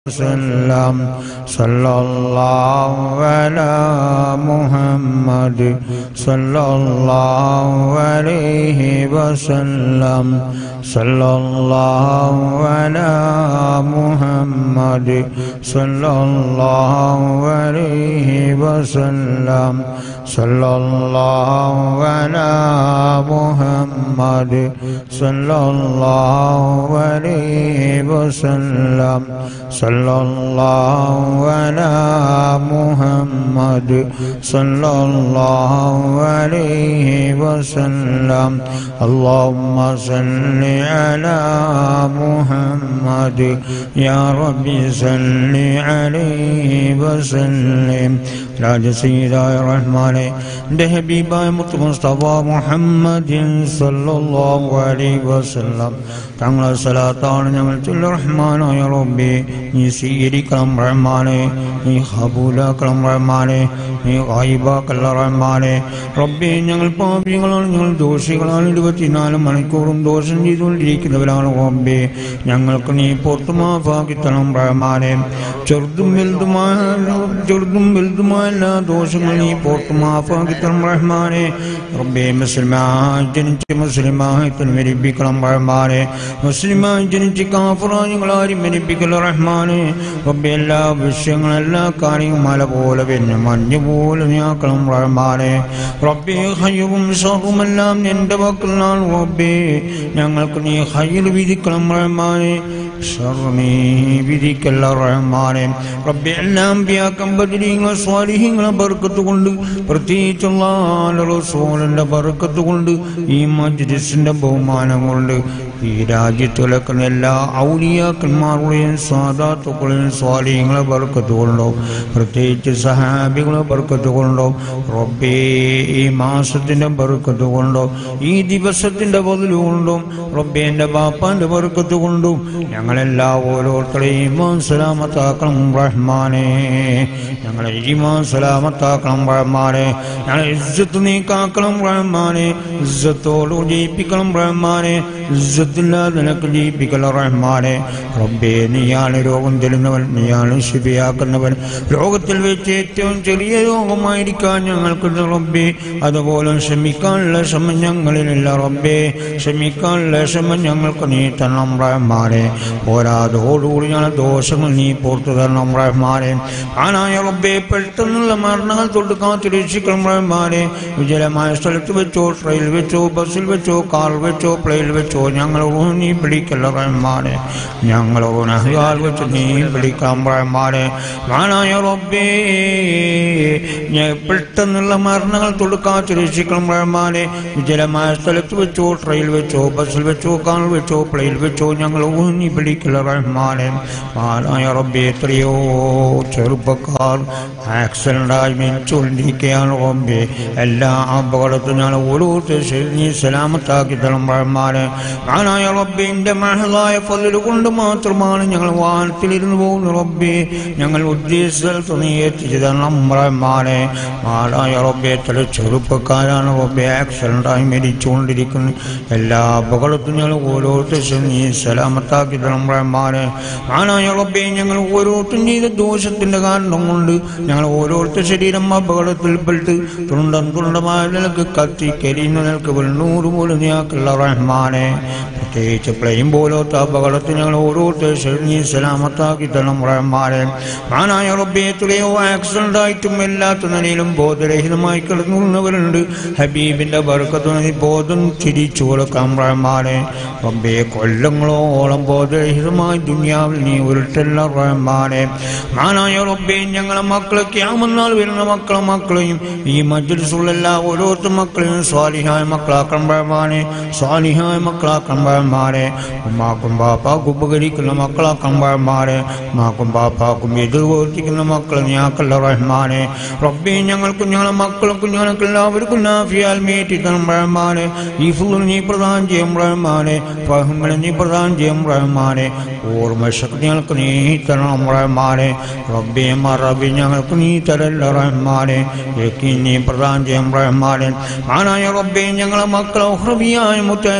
وسلم صلى الله على محمد صلى الله عليه وسلم صلى الله على محمد صلى الله عليه وسلم صلى الله على محمد صلى الله عليه وسلم صلى الله على محمد صلى الله عليه وسلم اللهم صل على محمد يا ربي صل عليه وسلم രാജ സീതായ റഹ്മാനെ എൻ്റെ ഹബീബായ മുത്ത് മുസ്തഫ മുഹമ്മദിൻ സല്ലല്ലാഹു അലൈഹി വസല്ലം തങ്ങളെ സലാത്താണ് ഞങ്ങൾ ചൊല്ല റഹ്മാനായ റബ്ബേ നീ സ്വീകരിക്കണം റഹ്മാനെ നീ ഹബൂലാക്കണം റഹ്മാനെ നീ ഗായിബാക്കല്ല റഹ്മാനെ റബ്ബേ ഞങ്ങൾ പാപികളാണ് ഞങ്ങൾ ദോഷികളാണ് ഇരുപത്തിനാല് മണിക്കൂറും ദോഷം ചെയ്തുകൊണ്ടിരിക്കുന്നവരാണ് റബ്ബേ ഞങ്ങൾക്ക് നീ പുറത്തു മാഫാക്കി തരണം റഹ്മാനെ ചെറുതും വലുതുമായ ചെറുതും വലുതുമായ എല്ലാ ദോഷങ്ങളും നീ പുറത്തു മാഫാക്കി തരണം റഹ്മാനെ റബ്ബേ മുസ്ലിമായി ജനിച്ച് മുസ്ലിമായി തന്നെ മരിപ്പിക്കണം റഹ്മാനെ മുസ്ലിമായി ജനിച്ച് കാഫറായി ഞങ്ങളാരും മരിപ്പിക്കല റഹ്മാനെ റബ്ബെ എല്ലാ വിഷയങ്ങളും എല്ലാ കാര്യങ്ങളും മല പോലെ പിന്നെ മഞ്ഞ് പോലെ നീക്കണം റഹ്മാനെ റബ്ബെ ഹയ്യവും ഷറുമെല്ലാം നിന്റെ വക്കലാണ് റബ്ബേ ഞങ്ങൾക്ക് നീ ഹയ്യർ വിധിക്കണം റഹ്മാനെ ഷർമീ വിധിക്കല്ല റഹ്മാനെ റബ്ബെ എല്ലാം വ്യാക്കം ബദരീങ്ങളെ സ്വാലിഹ്യങ്ങളെ ബർക്കത്ത് കൊണ്ട് പ്രത്യേകിച്ചുള്ള റസൂലിന്റെ ബർക്കത്ത് കൊണ്ട് ഈ മജ്ലിസിന്റെ ബഹുമാനം കൊണ്ട് ഈ രാജ്യത്ത് വിളക്കുന്ന എല്ലാ ഔലിയാക്കന്മാരുടെയും സാധാത്തുക്കളെയും സ്വാലിഹ്യങ്ങളെ ബർക്കത്ത് കൊണ്ടോ പ്രത്യേകിച്ച് സഹാബികളെ ബർക്കത്ത് കൊണ്ടോ റബ്ബേ ഈ മാസത്തിന്റെ ബർക്കത്ത് കൊണ്ടോ ഈ ദിവസത്തിന്റെ ബദല് കൊണ്ടും റബ്ബേ എൻ്റെ ബാപ്പാന്റെ ബർക്കത്ത് കൊണ്ടും ഞങ്ങളെല്ലാ ഓരോരുത്തരെയും ഈമാൻ സലാമത്താക്കണം റഹ്മാനെ ഞങ്ങളെ ഈമാൻ സലാമത്താക്കണം റഹ്മാനെ ഞങ്ങളെ ഇജ്ജത്ത് നീ കാക്കണം റഹ്മാനെ ഇജ്ജത്തോട് ജയിപ്പിക്കണം റഹ്മാനെ ഇജ്ജത്തില്ലാതെ നിനക്ക് ജയിപ്പിക്കല റഹ്മാനെ റബ്ബേ നീയാണ് രോഗം തരുന്നവൻ നീയാണ് ശിവയാക്കുന്നവൻ ലോകത്തിൽ വെച്ച് ഏറ്റവും ചെറിയ രോഗമായിരിക്കാൻ ഞങ്ങൾക്ക് റബ്ബേ അതുപോലെ ക്ഷമിക്കാനുള്ള ശ്രമം ഞങ്ങളിലില്ല റബ്ബേ ക്ഷമിക്കാനുള്ള ശ്രമം ഞങ്ങൾക്ക് നീ തരണം റഹ്മാനെ പോരാതോടുകൂടി ഞങ്ങൾ ദോഷങ്ങൾ നീ പുറത്തു തരണം റഹ്മാനെ ആനായ റബ്ബേ പെട്ടെന്നുള്ള മരണങ്ങൾ തൊട്ട് കാത്തു രക്ഷിക്കണം റഹ്മാനെ വിജലമായ സ്ഥലത്ത് വെച്ചോ ട്രെയിനിൽ വെച്ചോ ബസ്സിൽ വെച്ചോ കാറിൽ വെച്ചോ പ്ലെയിനിൽ വെച്ചോ ഞങ്ങൾ നീ പിടിക്കല്ല റഹ്മാനെ ഞങ്ങൾ നഹിയാൽ വെച്ച് നീ പിടിക്കാം റഹ്മാനെ ആനായ റബ്ബേ ഞാൻ പെട്ടെന്നുള്ള മരണങ്ങൾ തൊട്ട് കാത്തു രക്ഷിക്കണം റഹ്മാനെ വിജലമായ സ്ഥലത്ത് വെച്ചോ ട്രെയിനിൽ വെച്ചോ ബസ്സിൽ വെച്ചോ കാറിൽ വെച്ചോ പ്ലെയിനിൽ വെച്ചോ ഞങ്ങൾ ഊന്നി പിടിക്കല റഹ്മാനെ മാനായ റബ്ബെ എത്രയോ ചെറുപ്പക്കാർ ആക്സിഡൻ്റായി മരിച്ചുകൊണ്ടിരിക്കുകയാണ് റബ്ബെ എല്ലാ അപകടത്തും ഞാൻ ഓരോരുത്തർ നീ സലാമത്താക്കി തരണം റഹ്മാനെ മാനായ റബ്ബിൻ്റെ മഹളായ ഫതിൽ കൊണ്ട് മാത്രമാണ് ഞങ്ങൾ വാഹനത്തിലിരുന്ന് പോകുന്ന റബ്ബെ ഞങ്ങൾ ഉദ്ദേശിച്ച സ്ഥലത്ത് നീ എത്തിച്ചു തരണം റഹ്മാനെ മാനായ റബ്ബെ എത്ര ചെറുപ്പക്കാരാണ് റബ്ബെ ആക്സിഡൻ്റായി മരിച്ചുകൊണ്ടിരിക്കുന്നത് എല്ലാ അപകടത്തും ഞങ്ങൾ ഓരോരുത്തർ നീ സലാമത്താക്കി തരണം റഹ്മാനെ ആനായ റബ്ബെ ഞങ്ങൾ ഓരോരുത്തരും ചെയ്ത ദോഷത്തിന്റെ കാരണം കൊണ്ട് ഞങ്ങൾ ഓരോരുത്തർ ശരീരം അപകടത്തിൽപ്പെട്ട് തുണ്ടം തുണ്ടമായ നിലക്ക് കത്തി കരിയുന്ന നിലക്ക് വെണ്ണൂറ് പോലും നീയാക്കുള്ള റഹ്മാനെ പ്രത്യേകിച്ച് പ്ലെയിൻ പോലത്തെ അപകടത്തിൽ ഞങ്ങൾ ഓരോരുത്തർ നീ സലാമത്താക്കി തരണം റഹ്മാനെ ആനായ റബ്ബെ എത്രയോ ആക്സിഡന്റ് ആയിട്ടും എല്ലാത്ത നിലയിലും ബോധരഹിതമായി കിടന്നുള്ളവരുണ്ട് ഹബീബിന്റെ ബർക്കത്ത് ബോധം തിരിച്ചു കൊടുക്കാം റഹ്മാനെ റബ്ബെ കൊല്ലങ്ങളോളം ബോധരഹിതമായി ദുനിയാവിൽ നീ ഉരുട്ടല്ല റഹ്മാനെ മാനായ റബ്ബെ ഞങ്ങളെ മക്കളെ ക്യാമന്നാൾ വരുന്ന മക്കളെ മക്കളെയും ഈ മജ്ലിസുള്ള എല്ലാ ഓരോരുത്തർ മക്കളെയും സ്വാലിഹായ മക്കളാക്കണം റഹ്മാനെ സ്വാലിഹായ മക്കളാക്കണം റഹ്മാനെ ഉമ്മാക്കും ബാപ്പാക്കും ഉപകരിക്കുന്ന മക്കളാക്കണം റഹ്മാനെ ഉമ്മാക്കും ബാപ്പാക്കും എതിർ പ്രവർത്തിക്കുന്ന മക്കളെ ഞാക്കല്ല റഹ്മാനെ റബ്ബെ ഞങ്ങൾക്കും ഞങ്ങളെ മക്കളും ഞങ്ങൾക്ക് എല്ലാവർക്കും നാഫിയാൽ മേറ്റി തരണം റഹ്മാനെ ഈ ഫുൾ നീ പ്രധാനം ചെയ്യും റഹ്മാനെ ഫഹങ്ങളെ നീ പ്രധാനം ചെയ്യും റഹ്മാനെ ഓർമ്മ ശക്തി ഞങ്ങൾക്ക് നീ തരണം റഹ്മാനെ റബ്ബെ മറബി ഞങ്ങൾക്ക് നീ തരല്ല റഹ്മാനെ യക്കീൻ നീ പ്രധാനം ചെയ്യും റഹ്മാനെ ആനായ റബ്ബെ ഞങ്ങളെ മക്കളെ ഹൃബിയായ മുത്തലിമീങ്ങളെ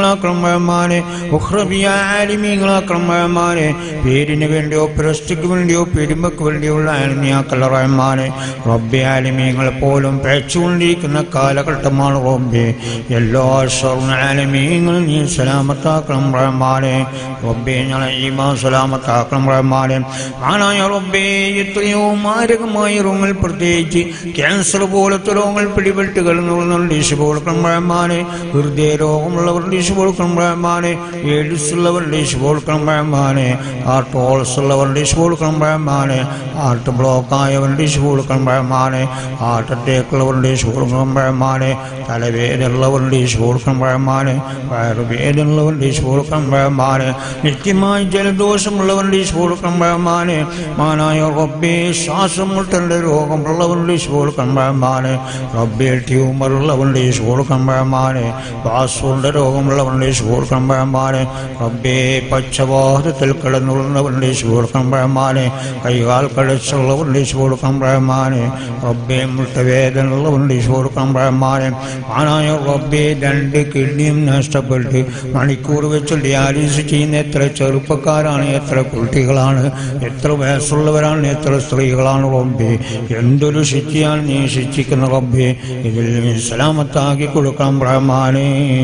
ആലിമീങ്ങളാക്കണം റഹ്മാനെ ഉഹ്റബിയ ആലിമീങ്ങളാക്കണം റഹ്മാനെ പേരിന് വേണ്ടിയോ പ്രസ്റ്റിക്ക് വേണ്ടിയോ പെരുമക്ക് വേണ്ടിയുള്ള ആലിമിയാക്കല്ല റഹ്മാനെ റബ്ബെ ആലിമീങ്ങളെ പോലും പേച്ചുകൊണ്ടിരിക്കുന്ന കാലഘട്ടമാണ് റബ്ബെ എല്ലാ സ്വർണ്ണ ആലിമീങ്ങളും നീ സലാമത്താക്കണം റഹ്മാനെ റബ്ബെ ഞങ്ങളെ ഈമാ സലാമത്താക്കണം റഹ്മാനെ ആനായ റബ്ബെ എത്രയോ മാരകമായ രോഗങ്ങൾ പ്രത്യേകിച്ച് ക്യാൻസർ പോലത്തെ രോഗങ്ങൾ പിടിപെട്ട് കിടന്നുള്ളുന്നുണ്ട് ഈശു കൊടുക്കണം റഹ്മാനെ ഹൃദയ രോഗമുള്ളവരുടെ ഈശു കൊടുക്കണം റഹ്മാനെ എയ്ഡ്സ് ഉള്ളവരുടെ ഈശു കൊടുക്കണം റഹ്മാനെ ഹാർട്ട് ഹോൾസ് ഉള്ളവരുടെ ഈശു കൊടുക്കണം റഹ്മാനെ ഹാർട്ട് ബ്ലോക്ക് ആയവരുടെ ഈശു കൊടുക്കണം റഹ്മാനെ ഹാർട്ട് അറ്റാക്ക് ഉള്ളവരുടെ ഈശു കൊടുക്കണം റഹ്മാനെ തലവേദന ഉള്ളവരുടെ ഈശു കൊടുക്കണം റഹ്മാനെ വയറുവേദന ഉള്ളവരുടെ ഈശു കൊടുക്കണം റഹ്മാനെ നിത്യമായി ജലദോഷമുള്ളവരുടെ ഈശു കൊടുക്കണം റഹ്മാനെ മാനായ റബ്ബേ ശ്വാസം മുട്ടലിന്റെ രോഗമുള്ളവരുടെ ഈശു കൊടുക്കണം റഹ്മാനെ റബ്ബേ ട്യൂമർ ഉള്ളവരുടെ ഈശു കൊടുക്കണം റഹ്മാനെ വാസുവിന്റെ രോഗമുള്ളവരുടെ ഈശു കൊടുക്കണം റഹ്മാനെ റബ്ബേ പച്ചവാദത്തിൽ കിടന്നുള്ളവരുടെ ഈശു കൊടുക്കണം റഹ്മാനെ കൈകാൽ കഴച്ചുള്ളവരുടെ ഈശു കൊടുക്കണം റഹ്മാനെ റബ്ബേ മുട്ടവേദന ഉള്ളവരുടെ ഈശു കൊടുക്കണം റഹ്മാനെ മാനായ റബ്ബേ രണ്ട് കിഡ്നിയും നഷ്ടപ്പെട്ട് മണിക്കൂർ വെച്ച് ഡയാലിസിസ് ചെയ്യുന്ന എത്ര ചെറുപ്പക്കാരാണ് എത്ര കുട്ടികളാണ് എത്ര വയസ്സുള്ളവരാണ് എത്ര സ്ത്രീകളാണ് റബ്ബേ എന്തൊരു ശിക്ഷയാണ് നീ ശിക്ഷിക്കുന്ന റബ്ബേ ഇതിൽ നീ സലാമത്താക്കി കൊടുക്കണം ബ്രഹ്മാനെ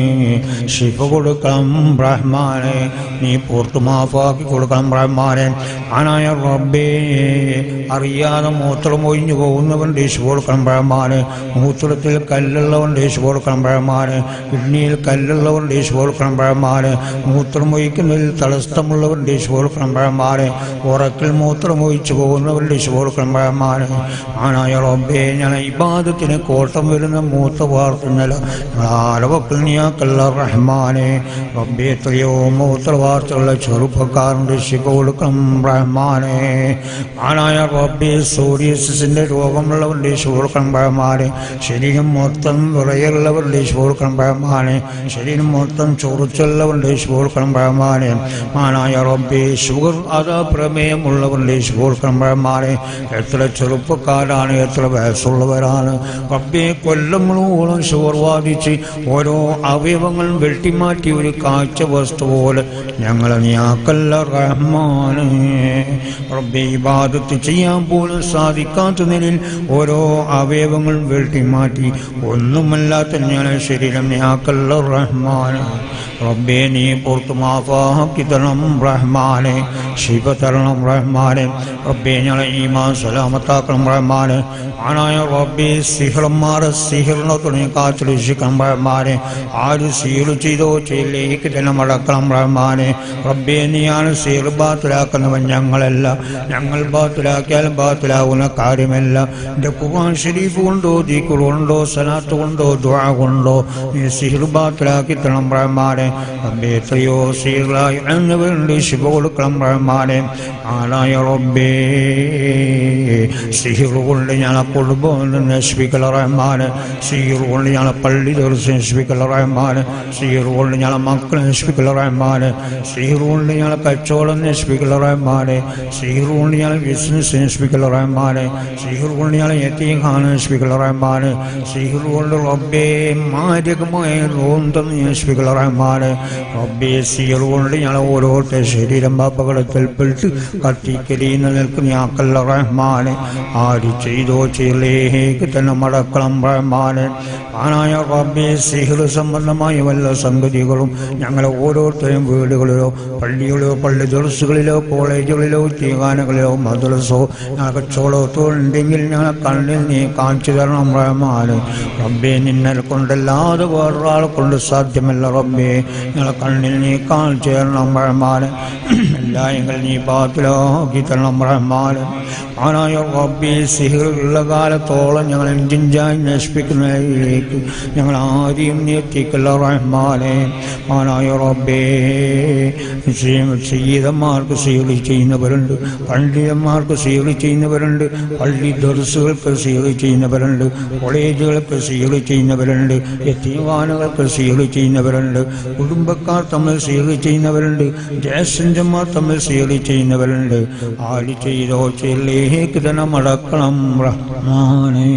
ശിഫ കൊടുക്കണം ബ്രഹ്മാനെ നീ പൂർത്ത് മാഫാക്കി കൊടുക്കണം ബ്രഹ്മാനെ ആനായ റബ്ബേ അറിയാതെ മൂത്രം ഒഴിഞ്ഞു പോകുന്നവൻ ദേശ് കൊടുക്കണം ബ്രഹ്മാനെ മൂത്രത്തിൽ കല്ലുള്ളവൻ ദേശ് കൊടുക്കണം ബ്രഹ്മാനെ കിഡ്നിയിൽ കല്ലുള്ളവൻ ദേശ് കൊടുക്കണം ബ്രഹ്മാനെ മൂത്രം ഒഴിക്കുന്നതിൽ തടസ്സമുള്ളവൻ ദേശ് കൊടുക്കണം ബ്രഹ്മാനെ ഉറക്കിൽ മൂത്രം ഒഴിച്ചു പോകുന്നവൻ ദേശ് കൊടുക്കണം ബ്രഹ്മാനെ ആനായ റബ്ബേ ഞാൻ ഇബാദത്തിന് കോട്ടം വരുന്ന മൂത്ത വാർത്തുന്നല ആലവക്കൽ നീയാക്കല്ല റഹ്മാനെ റബ്ബേ എത്രയോ മൂത്ര വാർത്തയുള്ള ചെറുപ്പക്കാരൻ രക്ഷിക്ക കൊടുക്കണം റഹ്മാനെ ആനായ റബ്ബേ സോറിയസിന്റെ രോഗമുള്ളവർ രക്ഷ കൊടുക്കണം റഹ്മാനെ ശരീരം മൊത്തം വിറയുള്ളവർ രക്ഷ കൊടുക്കണം റഹ്മാനെ ശരീരം മൊത്തം ചൊറിച്ചുള്ളവർ രക്ഷ കൊടുക്കണം റഹ്മാനെ ആനായ റബ്ബേ ഷുഗർ അതാ പ്രമേയമുള്ളവർ രക്ഷ കൊടുക്കണം റഹ്മാനെ എത്ര ചെറുപ്പക്കാരാണ് എത്ര വയസ്സുള്ളവരാണ് റബ്ബേ കൊല്ലങ്ങളോളം ഷുഗർ ബാധിച്ച് ഓരോ അവയവങ്ങളും വെട്ടിമാറ്റി ഒരു കാഴ്ച വസ്തു പോലെ ഞങ്ങളെ നീയാക്കല്ല റഹ്മാനെ റബ്ബെ ഇബാദത്ത് ചെയ്യാൻ പോലും സാധിക്കാത്ത നിലയിൽ ഓരോ അവയവങ്ങളും വെട്ടിമാറ്റി ഒന്നുമല്ലാത്ത ഞങ്ങളെ ശരീരം നീയാക്കല്ല റഹ്മാനെ റബ്ബെ നീ പുറത്തു മാഫാക്കി തരണം റഹ്മാനെ ശിവ തരണം റഹ്മാനെ റബ്ബെ ഞങ്ങളെ ഈമാ സലാമത്താക്കണം റഹ്മാനെ ആനായ റബ്ബെ സിഹറന്മാരെ സിഹറിനെ തുടങ്ങി കാത്തുരക്ഷിക്കണം റഹ്മാനെ ആര് സീറ് ചെയ്തോ ചെയ്യിലേക്ക് തന്നെ മടക്കണം റഹ്മാനെ റബ്ബെ നീയാണ് സീർ ബാത്തിലാക്കുന്നവൻ ഞങ്ങളല്ല ഞങ്ങൾ ബാത്തിലാക്കിയാൽ ബാത്തിലാകുന്ന കാര്യമല്ല എൻ്റെ ഖുർആൻ ഷരീഫ് കൊണ്ടോ ദീക്കുൾ കൊണ്ടോ സലാത്ത് കൊണ്ടോ ദുആ കൊണ്ടോ നീ സിഹിർ ബാത്തിലാക്കി തരണം റഹ്മാനെ റബ്ബെ എത്രയോ സീറായി എന്നവരുടെ ശിവ കൊടുക്കണം റഹ്മാനെ ആനായ റബ്ബേ സിഹിർ കൊണ്ട് ഞങ്ങളെ കുടുംബം നശിപ്പിക്കല റഹ്മാന് സിഹിർ കൊണ്ട് ഞങ്ങളെ പള്ളി തീർച്ച് നശിപ്പിക്കല റഹ്മാന് സിഹിർ കൊണ്ട് ഞങ്ങളെ മക്കളെ നശിപ്പിക്കല റഹ്മാന് സിഹിർ കൊണ്ട് ഞങ്ങളെ കച്ചവടം നശിപ്പിക്കല റഹ്മാന് സിഹിർ കൊണ്ട് ഞങ്ങളെ ബിസിനസ് നശിപ്പിക്കല റഹ്മാന് സിഹിർ കൊണ്ട് ഞങ്ങളെ എത്തിയും കാണാൻ നശിപ്പിക്കല റഹ്മാന് സിഹിർ കൊണ്ട് റബ്ബേ മാരകമായ റോന്തെന്ന് നശിപ്പിക്കല റഹ്മാന് റബ്ബേ സിഹിർ കൊണ്ട് ഞങ്ങളെ ഓരോരുത്തർ ശരീരം അപകടത്തിൽപ്പെട്ട് കത്തിക്കരിയുന്ന നിൽക്കുന്ന ഞാക്കല്ല റഹ്മാന് ആര് ചെയ്തോ ചെയ്യിലേക്ക് തന്നെ മടക്കണം റഹ്മാന് ആനായ റബ്ബേ സിഹിർ സംബന്ധമായ വല്ല സംഗതികളും ഞങ്ങളെ ഓരോരുത്തരും വീടുകളിലോ പള്ളികളിലോ പള്ളി ദർസുകളിലോ കോളേജുകളിലോ തീകാനകളിലോ മദ്രസോ ഞങ്ങൾക്ക് ചോളത്തോ ഉണ്ടെങ്കിൽ ഞങ്ങളെ കണ്ണിൽ നീ കാണിച്ചു തരണം റഹ്മാന് റബ്ബേ നിന്നെ കൊണ്ടല്ലാതെ വേറൊരാളെ കൊണ്ട് സാധ്യമല്ല റബ്ബേ ഞങ്ങളെ കണ്ണിൽ നീ കാണിച്ചു തരണം റഹ്മാന് എല്ലായെങ്കിൽ നീ പാത്തിലാക്കി തരണം റഹ്മാന് ആനായ റബ്ബേ സിഹിറുള്ള കാലത്തോളം ഞങ്ങൾ ജിഞ്ചായി നശിപ്പിക്കുന്നതിലേക്ക് ഞങ്ങൾ ആരെയും നീ എത്തിക്കല്ല റഹ്മാനെ ആനായ റബ്ബേ സീതന്മാർക്ക് സീറി ചെയ്യുന്നവരുണ്ട് പണ്ഡിതന്മാർക്ക് സീറി ചെയ്യുന്നവരുണ്ട് പള്ളി ദർസുകൾക്ക് സീറി ചെയ്യുന്നവരുണ്ട് കോളേജുകൾക്ക് സീറി ചെയ്യുന്നവരുണ്ട് എത്തിവാനുകൾക്ക് സീറി ചെയ്യുന്നവരുണ്ട് കുടുംബക്കാർ തമ്മിൽ സീറി ചെയ്യുന്നവരുണ്ട് ജ്യേഷ്ഠന്മാർ തമ്മിൽ തമസീറി ചെയ്യുന്നവരുണ്ട് ആര് ചെയ്തോ ചെല്ലേക്ക് തന്നെ മടക്കണം റഹ്മാനേ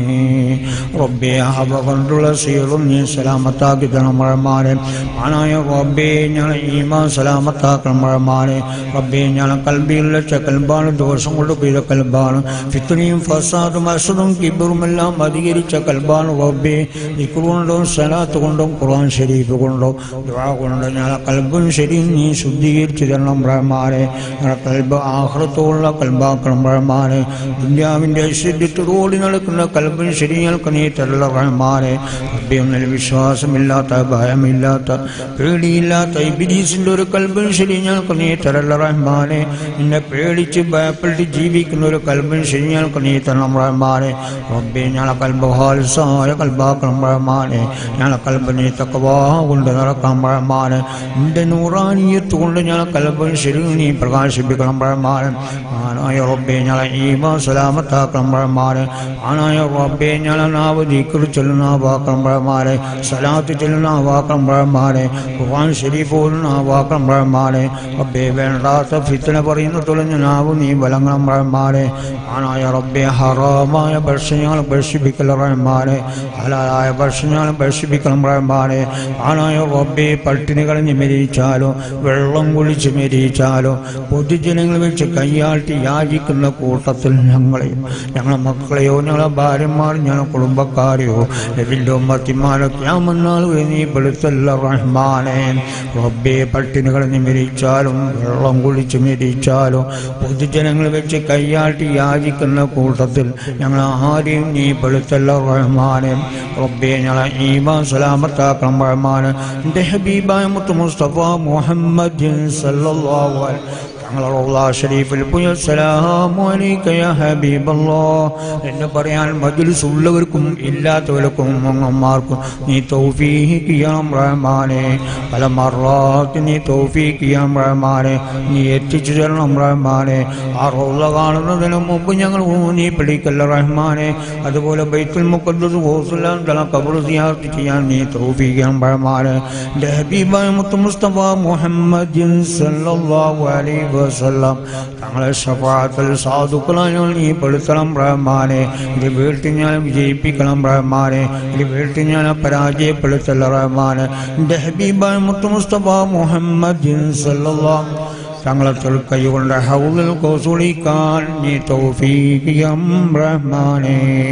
റബ്ബെ ഹബ കൊണ്ടുള്ള സീറും നീ സലാമത്താക്കി തരണം റഹ്മാനെ ആനായ റബ്ബെ ഞാൻ ഈമാ സലാമത്താക്കണം റഹ്മാനെ റബ്ബെ ഞാൻ കൽബിയുള്ള കൽബാണ് ദോഷം കൊണ്ട് പെയ്ത കൽബാണ് ഫിത്തനയും ഫസാദും അസുദും കിബറുമെല്ലാം അധികരിച്ച കൽബാണ് റബ്ബെ ഇക്കുകൊണ്ടോ സലാത്ത് കൊണ്ടും ഖുർആൻ ഷരീഫ് കൊണ്ടോ ദുആ കൊണ്ടോ ഞാൻ കൽബും ശരിയും നീ ശുദ്ധീകരിച്ചു തരണം റഹ്മാനെ ഞങ്ങളുടെ കൽബ് ആഹ്റത്തോടുള്ള കൽബാക്കണം റഹ്മാനെ ദുന്യാവിൻ്റെ ഐശ്വര്യത്തോടി നടക്കുന്ന കൽബും ശരിയൽക്ക് നീ തരല റഹ്മാനെ റബ്ബെ ഒന്നിൽ വിശ്വാസമില്ലാത്ത ഭയമില്ലാത്ത പേടിയില്ലാത്ത ഇബിലീസിൻ്റെ ഒരു കൽബും ശരി ഞങ്ങൾക്ക് നീ തരല റഹ്മാനെ നിന്നെ പേടിച്ച് ഭയപ്പെട്ട് ജീവിക്കുന്ന ഒരു കൽബും ശരി ഞങ്ങൾക്ക് നീ തരണം റഹ്മാനെ റബ്ബെ ഞങ്ങളെ കൽബ് ഹാലിസായ കൽബാക്കണം റഹ്മാനെ ഞങ്ങളെ കൽബ് നീ തക്കവാ കൊണ്ട് നടക്കണം റഹ്മാനെ നിന്റെ നൂറാനിയത്ത് കൊണ്ട് ഞങ്ങളെ കൽബും ശരി നീ പ്രകാശിപ്പിക്കണം റഹ്മാനെ ആനായ റബ്ബെ ഞങ്ങളെ ഈമാ സലാമത്താക്കണം റഹ്മാനെ ആനായ റബ്ബെ ഞങ്ങളെ നാവ് ദിക്ർ ചൊല്ലുന്ന വാക്കണം റഹ്മാനെ സലാത്ത് ചൊല്ലുന്ന വാക്കണം റഹ്മാനെ ഖുർആൻ ശരീഫ് ഓടുന്ന വാക്കണം റഹ്മാനെ റബ്ബെ വേണ്ടാത്ത ഫിത്തന പറയുന്ന തുളഞ്ഞ നാവ് നീ ബലങ്ങളും റഹ്മാനെ ആനായ റബ്ബെ ഹറാമായ ഭക്ഷണങ്ങൾ ഭക്ഷിപ്പിക്കൽ റഹ്മാനെ ഹലാലായ ഭക്ഷണങ്ങൾ ഭക്ഷിപ്പിക്കണം റഹ്മാനെ ആനായ റബ്ബെ പട്ടിണി കളഞ്ഞ് മരിച്ചാലോ വെള്ളം കുളിച്ച് മരിച്ചാലോ പൊതുജനങ്ങൾ വെച്ച് കൈയാട്ടി യാചിക്കുന്ന കൂട്ടത്തിൽ ഞങ്ങളെയും ഞങ്ങളെ മക്കളെയോ ഞങ്ങളെ ഭാര്യമാർ ഞങ്ങളെ കുടുംബക്കാരെയോ നബിൻ്റെ ഉമ്മത്തിമാരോ ക്യാമന്നാൾ നീ പെടുത്തല്ല റഹ്മാനെ റബ്ബെ പട്ടിണി കളഞ്ഞ് മരിച്ചാലും വെള്ളം കുളിച്ച് മരിച്ചാലോ പൊതുജനങ്ങൾ വെച്ച് കൈയാട്ടി യാചിക്കുന്ന കൂട്ടത്തിൽ ഞങ്ങൾ ആരെയും നീ പെടുത്തല്ല റഹ്മാനെ റബ്ബെ ഞങ്ങളെ ഈമാ സലാമത്താക്കണം റഹ്മാനെ എൻ്റെ ഹബീബായ മുത്ത് മുസ്തഫ മുഹമ്മദ് സല്ലല്ലാഹു അലൈഹി ഞങ്ങളുടെ ഷരീഫിൽ പുയ സലാമു അലൈക യാ ഹബീബല്ലാ എന്ന് പറയാൻ മജ്ലിസ് ഉള്ളവർക്കും ഇല്ലാത്തവർക്കും അമ്മമാർക്കും നീ തൗഫീഖ് ചെയ്യണം റഹ്മാനെ പല മറാത്ത് നീ തൗഫീഖ് ചെയ്യണം റഹ്മാനെ നീ എത്തിച്ചു തരണം റഹ്മാനെ ആ റൗള കാണുന്നതിന് മുമ്പ് ഞങ്ങൾ നീ പിടിക്കല്ല റഹ്മാനെ അതുപോലെ ബൈത്തുൽ മുഖദ്ദസ് ഹോസുലാം തല കബർ സിയാർത്ത് ചെയ്യാൻ നീ തൗഫീഖ് ചെയ്യണം റഹ്മാനെ എൻ്റെ ഹബീബായ മുത്ത് മുസ്തഫ മുഹമ്മദ് സല്ലല്ലാഹു അലൈഹി വസല്ലം തങ്ങളെ ഷഫാത്തിൽ സാധുക്കളായി നീ പെടുത്തണം റഹ്മാനെ ഇത് വീട്ടിൽ ഞാൻ വിജയിപ്പിക്കണം റഹ്മാനെ ഇത് വീട്ടിൽ ഞാൻ പരാജയപ്പെടുത്തല്ല റഹ്മാനെ എൻ്റെ ഹബീബായ മുത്ത് മുസ്തഫ മുഹമ്മദ് സല്ലല്ലാഹു തങ്ങളെ കൈ കൊണ്ട് ഹൗലിൽ കോസുളിക്കാൻ നീ തൗഫീഖിയം റഹ്മാനെ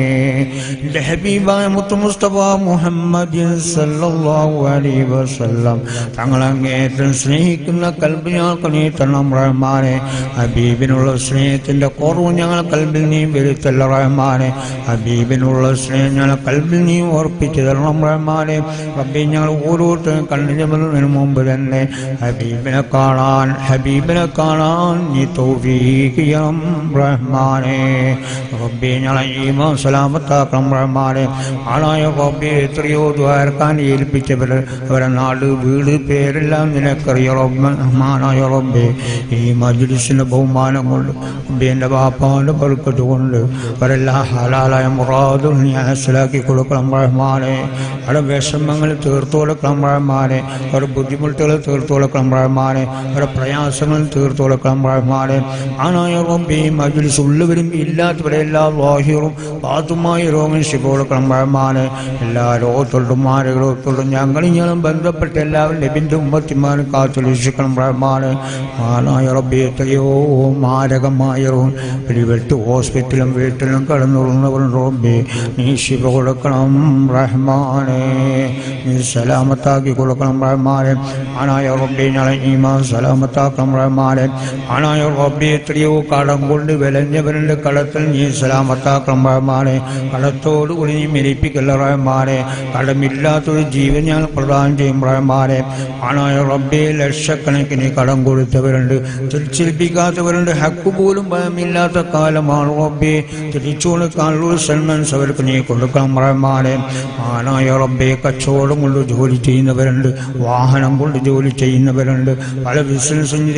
എൻ്റെ ഹബീബായ മുത്ത് മുസ്തഫ മുഹമ്മദ് സല്ലല്ലാഹു അലൈഹി വസല്ലം തങ്ങളങ്ങേറ്റം സ്നേഹിക്കുന്ന കൽബ് ഞങ്ങൾക്ക് നീ തരണം റഹ്മാനെ ഹബീബിനുള്ള സ്നേഹത്തിൻ്റെ കുറവ് ഞങ്ങളെ കൽബിൽ നീ വരുത്തല്ല റഹ്മാനെ ഹബീബിനുള്ള സ്നേഹം ഞങ്ങളെ കൽബിൽ നീ ഓർപ്പിച്ച് തരണം റഹ്മാനെ റബ്ബി ഞങ്ങൾ ഓരോരുത്തരും കണ്ണിന് വരുന്നതിന് മുമ്പ് തന്നെ ഹബീബിനെ കാണാൻ ഹബീബിനെ കാണാൻ നീ തൗഫീഖിയം റഹ്മാനെ റബ്ബി ഞങ്ങളെ ഈമാൻ സലാമത്താക്കണം റഹ്മാനെ ആണായ റബ്ബി എത്രയോ ദ്വാരക്കാൻ ഏൽപ്പിച്ചവർ അവരെ നാട് വീട് പേരെല്ലാം നിനക്കറിയ റഹ്മാനായ റബ്ബെ ഈ മജ്ലിസിന്റെ ബഹുമാനം കൊണ്ട് റബ്ബി എൻ്റെ ബാപ്പാൻ്റെ പെറുക്കത്ത് കൊണ്ട് അവരെല്ലാം ഹലാലായ മുറാദും നീ മനസ്സിലാക്കി കൊടുക്കണം റഹ്മാനെ അവരുടെ വിഷമങ്ങൾ തീർത്തു കൊടുക്കണം റഹ്മാനെ അവരുടെ ബുദ്ധിമുട്ടുകൾ തീർത്തു കൊടുക്കണം റഹ്മാനെ അവരുടെ പ്രയാസങ്ങൾ തീർത്തു കൊടുക്കണം റഹ്മാനെ ആനായ റബ്ബി മജ്ലിസ് ഉള്ളവരും ഇല്ലാത്തവരെ എല്ലാ വാഹിറും പാത്തുമായ രോഗം ശിവ കൊടുക്കണം റഹ്മാനെ എല്ലാ രോഗത്തോടും മാരകളോത്തോടും ഞങ്ങളും ഞങ്ങളും ബന്ധപ്പെട്ട എല്ലാവരും ലഭിന്റെ ഉമ്മത്തിമാരും കാത്തു രക്ഷിക്കണം റഹ്മാനെ ആനായ റബ്ബി എത്രയോ മാരകമായ രോഗം വെട്ട് ഹോസ്പിറ്റലും വീട്ടിലും കടന്നുറങ്ങുന്നവരും റബ്ബി നീ ശിവ കൊടുക്കണം റഹ്മാനെ നീ സലാമത്താക്കി കൊടുക്കണം റഹ്മാനെ ആനായ റബ്ബി ഞങ്ങളെ ഈമാൻ സലാമത്താക്കണം റഹ്മാനെ ആനായ റബ്ബി എത്രയോ കടം കൊണ്ട് വിലഞ്ഞവരുടെ കടത്തിൽ നീ സലാമത്താക്കണം റഹ്മാനെ കടത്തോട് കൂടി നീ മെരിപ്പിക്കല്ല റഹ്മാനെ കടമില്ലാത്തൊരു ജീവൻ ഞാൻ പ്രദാനം ചെയ്യും റഹ്മാനെ ആനായ റബ്ബെ ലക്ഷക്കണക്കിന് കടം കൊടുത്തവരുണ്ട് തിരിച്ചേൽപ്പിക്കാത്തവരുണ്ട് ഹക്ക് പോലും ഭയമില്ലാത്ത കാലമാണ് റബ്ബെ തിരിച്ചു കൊടുക്കാനുള്ള സന്മൻസ് അവർക്ക് നീ കൊടുക്കണം റഹ്മാനെ ആനായ റബ്ബെ കച്ചവടം കൊണ്ട് ജോലി ചെയ്യുന്നവരുണ്ട് വാഹനം കൊണ്ട് ജോലി ചെയ്യുന്നവരുണ്ട് പല ബിസിനസ്സും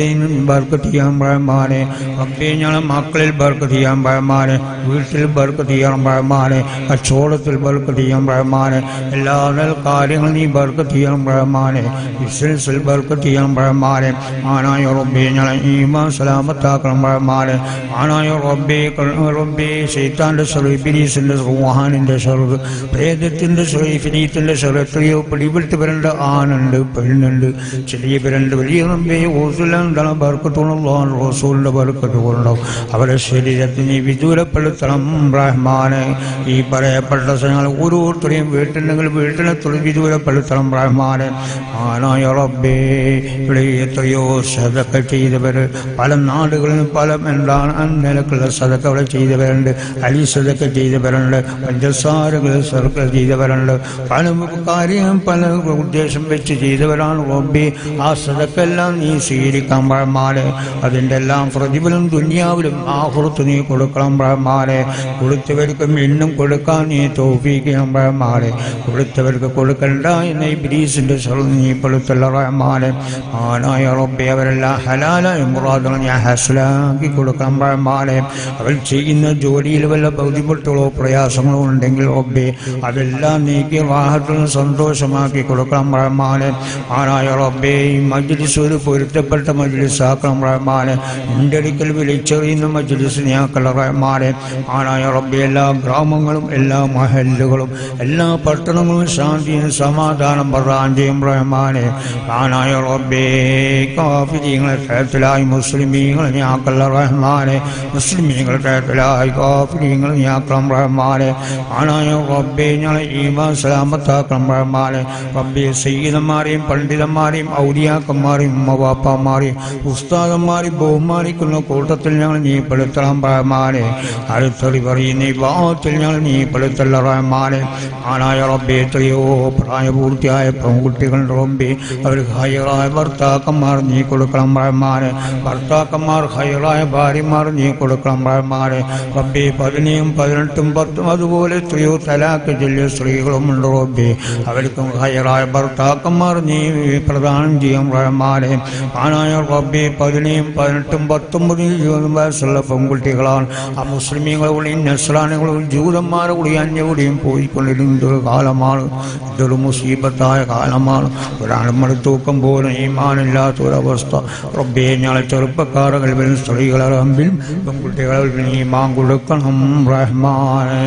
വാലിദൈനും ബർക്കത്ത് ചെയ്യാൻ പഴമാനെ റബ്ബേ ഞങ്ങളെ മക്കളിൽ ബർക്കത്ത് ചെയ്യാൻ പഴമാനെ വീട്ടിൽ ബർക്കത്ത് ചെയ്യാൻ പഴമാനെ കച്ചവടത്തിൽ ബർക്കത്ത് ചെയ്യാൻ പഴമാനെ എല്ലാ കാര്യങ്ങളും നീ ബർക്കത്ത് ചെയ്യാൻ പഴമാനെ ബിസിനസ്സിൽ ബർക്കത്ത് ചെയ്യാൻ പഴമാനെ ആനായ റബ്ബേ ഞങ്ങളെ ഈമാ സലാമത്താക്കണം പഴമാനെ ആനായ റബ്ബേ റബ്ബേ ശൈത്താന്റെ ഷെറ് ഇബിലീസിന്റെ റുഹാനിന്റെ ഷെറ് പ്രേതത്തിന്റെ ഷെറ് ഫിനീത്തിന്റെ ഷെറ് എത്രയോ പിടിപെട്ട് വരേണ്ട ആനുണ്ട് പെണ്ണുണ്ട് ചെറിയ പേരുണ്ട് വലിയ റബ്ബേ ഓസുലാണ് ബർക്കത്തുള്ള റസൂലിന്റെ ബർക്കത്ത് കൊണ്ടുണ്ടാവും അവരുടെ ശരീരത്തിന് വിദൂരപ്പെടുത്തണം ബ്രഹ്മാനെ ഈ പറയപ്പെട്ട സ്ഥലങ്ങൾ ഓരോരുത്തരെയും വീട്ടിലെങ്കിൽ വീട്ടിനെ തൊഴിൽ വിദൂരപ്പെടുത്തണം ബ്രഹ്മാനെ ആനായ റബ്ബേ ഇവിടെ എത്രയോ സതക്ക ചെയ്തവർ പല നാടുകളിലും പല എന്താണ് നിലക്കുള്ള സതക്ക അവിടെ ചെയ്തവരുണ്ട് അലി സതക്ക ചെയ്തവരുണ്ട് പഞ്ചസാരകൾ സർക്കിൾ ചെയ്തവരുണ്ട് പല കാര്യം പല ഉദ്ദേശം വെച്ച് ചെയ്തവരാണ് റബ്ബി ആ സതക്കെല്ലാം നീ സ്വീകരിക്കാൻ പഴമാരെ അതിൻ്റെ എല്ലാം പ്രതിഫലം ദുനിയാവിലും ആഹുറത്ത് നീ കൊടുക്കണം പഴമാരെ കൊടുത്തവർക്കും ഇന്നും കൊടുക്കാൻ നീ തോപ്പിക്കണം പഴമാരെ കൊടുത്തവർക്ക് കൊടുക്കണ്ട എന്ന ഈ ബ്രീസിൻ്റെ സ്വരം നീ പെടുത്തുള്ള റഹ്മാനെ ആനായ റബ്ബെ അവരെല്ലാം ഹലാലായ മുറാദുകൾ ഞാൻ ഹസലാക്കി കൊടുക്കണം പഴമാനെ അവർ ചെയ്യുന്ന ജോലിയിൽ വല്ല ബുദ്ധിമുട്ടുകളോ പ്രയാസങ്ങളോ ഉണ്ടെങ്കിൽ റബ്ബെ അതെല്ലാം നീക്കി വാഹത്തിന് സന്തോഷമാക്കി കൊടുക്കണം പഴമാനെ ആനായ റബ്ബെ ഈ മജ്ലിസ് ഒരു പൊരുത്തപ്പെട്ട മജ്ലിസ് ആക്കണം റഹ്മാനെ നിന്റെ അടുക്കൽ വിളിച്ചെറിയുന്ന മജ്ലിസ് നീയാക്കല റഹ്മാനെ ആനായ റബ്ബെ എല്ലാ ഗ്രാമങ്ങളും എല്ലാ മഹല്ലുകളും എല്ലാ പട്ടണങ്ങളും ശാന്തിയും സമാധാനം പ്രധാന്റെയും റഹ്മാനെ ആനായ റബ്ബേ കാഫിരിങ്ങളെ കേട്ടിലായി മുസ്ലിമീങ്ങളെ ഞാക്കല്ല റഹ്മാനെ മുസ്ലിമീങ്ങൾ കേട്ടിലായി കാഫിരിങ്ങൾ ഞാക്കണം റഹ്മാനെ ആനായ റബ്ബേ ഞങ്ങളെ ഈമാ സലാമത്താക്കണം റഹ്മാനെ റബ്ബെ സയ്യിദന്മാരെയും പണ്ഡിതന്മാരെയും ഔലിയാക്കന്മാരെയും ഉമ്മവാപ്പന്മാരെയും ഉസ്താദന്മാരെയും ബഹുമാനിക്കുന്ന കൂട്ടത്തിൽ ഞങ്ങൾ നീ പെടുത്തണം റഹ്മാനെ അടുത്തറി പറയുന്ന ഈ ഭാവത്തിൽ ഞങ്ങൾ നീ പെടുത്തല്ല റഹ്മാനെ ആനായ റബ്ബെ എത്രയോ പ്രായപൂർത്തിയായ പെൺകുട്ടികൾ റബ്ബെ അവർ ഹയറായ ഭർത്താക്കന്മാർ നീ കൊടുക്കണം റഹ്മാനെ ഭർത്താക്കന്മാർ ഹയറായ ഭാര്യമാർ നീ കൊടുക്കണം റഹ്മാനെ റബ്ബെ പതിനെയും പതിനെട്ടും പത്തും അതുപോലെ എത്രയോ തലാക്ക് ചെല്ലിയ സ്ത്രീകളും ഉണ്ട് റബ്ബെ അവർക്കും ഹയറായ ഭർത്താക്കന്മാർ നീ പ്രദാനം ചെയ്യും റഹ്മാനെ ആനായ റബ്ബെ പതിനെയും പതിനെട്ടും പത്തൊമ്പതും ഇരുപതും വയസ്സുള്ള പെൺകുട്ടികളാണ് ആ മുസ്ലിമീങ്ങളുടെയും നസ്രാനികളുടെയും ജൂതന്മാരുടെയും അന്യരുടെയും പോയിക്കൊണ്ടിരുന്ന ഇതൊരു കാലമാണ് ഇതൊരു മുസീബത്തായ കാലമാണ് ഒരാളും തൂക്കം പോലും ഈമാനില്ലാത്ത ഒരവസ്ഥ റബ്ബെ ഞങ്ങളെ ചെറുപ്പക്കാർ കൽവിലും സ്ത്രീകളെ റബ്ബിലും പെൺകുട്ടികളെ ഈമാൻ കൊടുക്കണം റഹ്മാനെ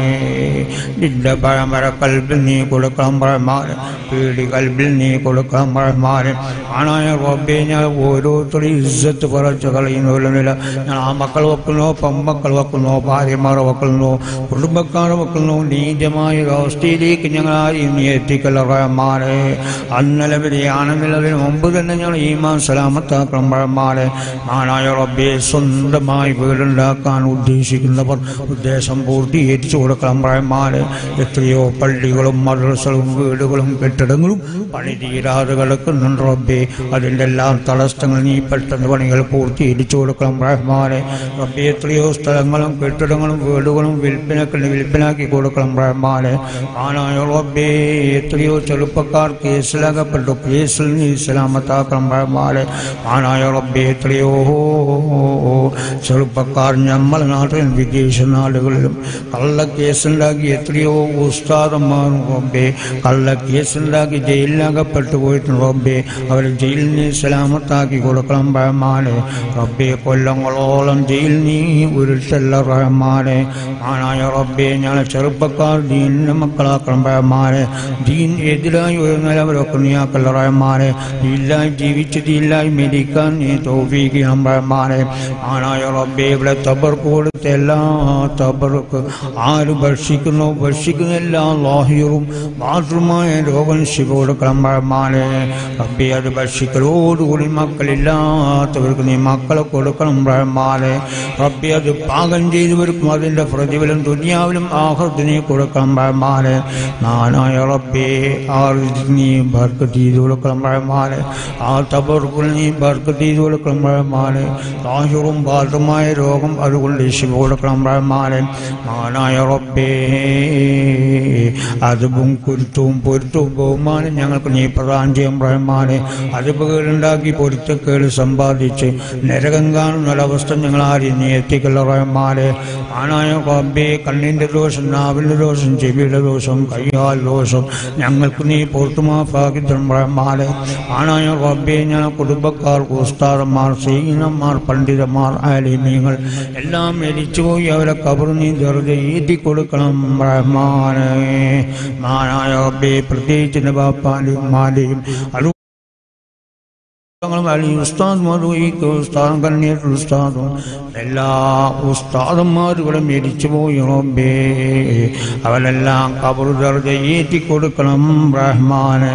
നിന്റെ പരമ്പര കൽബിൽ നീ കൊടുക്കണം റഹ്മാനെ പീടി കൽബിൽ നീ കൊടുക്കണം റഹ്മാനെ ആണായ റബ്ബെ ഞാൻ ഓരോരുത്തരും ഇജ്ജത്ത് കുറച്ച് കളയുന്നില്ല ഞാൻ ആ മക്കൾ വെക്കുന്നു പെമ്മക്കൾ വെക്കുന്നു ഭാര്യമാർ വെക്കുന്നു കുടുംബക്കാർ വെക്കുന്നു നീചമായ ഒരു അവസ്ഥയിലേക്ക് ഞങ്ങൾ ആരെയും നീ എത്തിക്കല്ല റഹ്മാനെ അന്നലെ വരെയാണെന്നുള്ളതിന് മുമ്പ് തന്നെ ഞങ്ങൾ ഈമാൻ സലാമത്താക്കണം റഹ്മാനെ ആനായ റബ്ബെ സ്വന്തമായി വീടുണ്ടാക്കാൻ ഉദ്ദേശിക്കുന്നവർ ഉദ്ദേശം പൂർത്തീകരിച്ചു കൊടുക്കണം റഹ്മാനെ എത്രയോ പള്ളികളും മദ്രസകളും വീടുകളും കെട്ടിടങ്ങളും പണി തീരാതെ കിടക്കുന്നുണ്ട് റബ്ബെ അതിൻ്റെ എല്ലാം തടസ്സങ്ങൾ നീ പെട്ടെന്ന് പണികൾ പൂർത്തീകരിച്ചു കൊടുക്കണം റഹ്മാനെ റബ്ബെ എത്രയോ സ്ഥലങ്ങളും കെട്ടിടങ്ങളും വീടുകളും വിൽപ്പനക്ക് വിൽപ്പനാക്കി കൊടുക്കണം റഹ്മാനെ ആനായ റബ്ബെ എത്രയോ ചെറുപ്പക്കാർ കേസിലകപ്പെട്ടു കേസിൽ നീ ഇസ്ലാമത്താക്കണം റഹ്മാനെ ആനായ റബ്ബെ എത്രയോ ചെറുപ്പക്കാർ നമ്മളെ നാട്ടിലും വിദേശ നാടുകളിലും കള്ള കേസുണ്ടാക്കി എത്രയോ ഉസ്താദന്മാരും റബ്ബെ കള്ള കേസുണ്ടാക്കി ജയിലിനകപ്പെട്ടു പോയിട്ടുണ്ട് റബ്ബെ അവർ ജയിലിൽ നീ സലാമത്താക്കി കൊടുക്കണം റഹ്മാനെ റബ്ബെ കൊല്ലങ്ങളോളം ജയിൽ നീ ഉരുട്ടല്ല റഹ്മാനെ ആനായ റബ്ബെ ഞങ്ങളെ ചെറുപ്പക്കാർ ദീനിന്റെ മക്കളാക്കണം റഹ്മാനെ ദീൻ എതിരായി ഒരു നിലവരൊക്കെ നീയാക്കല്ല റഹ്മാനെ ഇല്ലായി ജീവിച്ചത് ഇല്ലായി മരിക്കാൻ നീ തോഫീക്കണം റഹ്മാനെ ആനായ റബ്ബെ ഇവിടെ തബർ കൊടുത്ത എല്ലാ തബർക്ക് ആര് ഭക്ഷിക്കുന്നു ഭക്ഷിക്കുന്ന എല്ലാ ലാഹിയറും മാത്രമായ രോഗം ശിവ കൊടുക്കണം റഹ്മാനെ റബ്ബെ അത് ഭക്ഷിക്കലോടുകൂടി മക്കളില്ലാത്തവർക്ക് നീ മക്കളെ കൊടുക്കണം റഹ്മാനെ റബ്ബെ അത് പാകം ചെയ്തവർക്കും അതിൻ്റെ പ്രതിഫലം ദുനിയാവിലും ആഹൃത്ത് നീ കൊടുക്കണം റഹ്മാനെ നാനായ റബ്ബെ ആ റിസ്ക് നീ ബർക്കത്ത് ചെയ്ത് കൊടുക്കണം റഹ്മാനെ ആ തബർക്കുൽ നീ ബർക്കത്ത് ചെയ്ത് കൊടുക്കണം റഹ്മാനെ ലാഹിറും ബാധമായ രോഗം അതുകൊണ്ട് ശിവ കൊടുക്കണം റഹ്മാനെ നാനായ റബ്ബേ അതും കുരുത്തവും പൊരുത്തവും ബഹുമാനം ഞങ്ങൾക്ക് നീ പ്രദാനം ചെയ്യും റഹ്മാനെ അതുപകേടുണ്ടാക്കി പൊരുത്തക്കേട് സമ്പാദിച്ച് നരകം കാണുന്ന ഒരവസ്ഥ ഞങ്ങൾ ആരും നീ എത്തിക്കല്ല റഹ്മാനെ ആനായ റബ്ബേ കണ്ണിന്റെ ദോഷം നാവിന്റെ ദോഷം ചെവിയുടെ ദോഷം കയ്യാൽ ദോഷം ഞങ്ങൾക്ക് നീ പുറത്തുമാഫാക്കി തരും റഹ്മാനെ ആനായ റബ്ബേ ഞാൻ കുടുംബക്കാർ ഉസ്താദന്മാർ സീനന്മാർ പണ്ഡിതന്മാർ ആലിമീങ്ങൾ എല്ലാം മരിച്ചുപോയി അവരെ കബർ നീ വെറുതെ ഈതി കൊടുക്കണം റഹ്മാനെ മാനായ റബ്ബേ പ്രത്യേകിച്ച് ബാപ്പാന്റെയും ഉമ്മാന്റെയും അത് അലി ഉസ്താദ്മാരും ഈ ഉസ്താദം കണ്ണീർ ഉസ്താദും എല്ലാ ഉസ്താദന്മാരുകളും മരിച്ചു പോയി റബ്ബേ അവരെല്ലാം കബർ ദർജ ഏറ്റി കൊടുക്കണം റഹ്മാനെ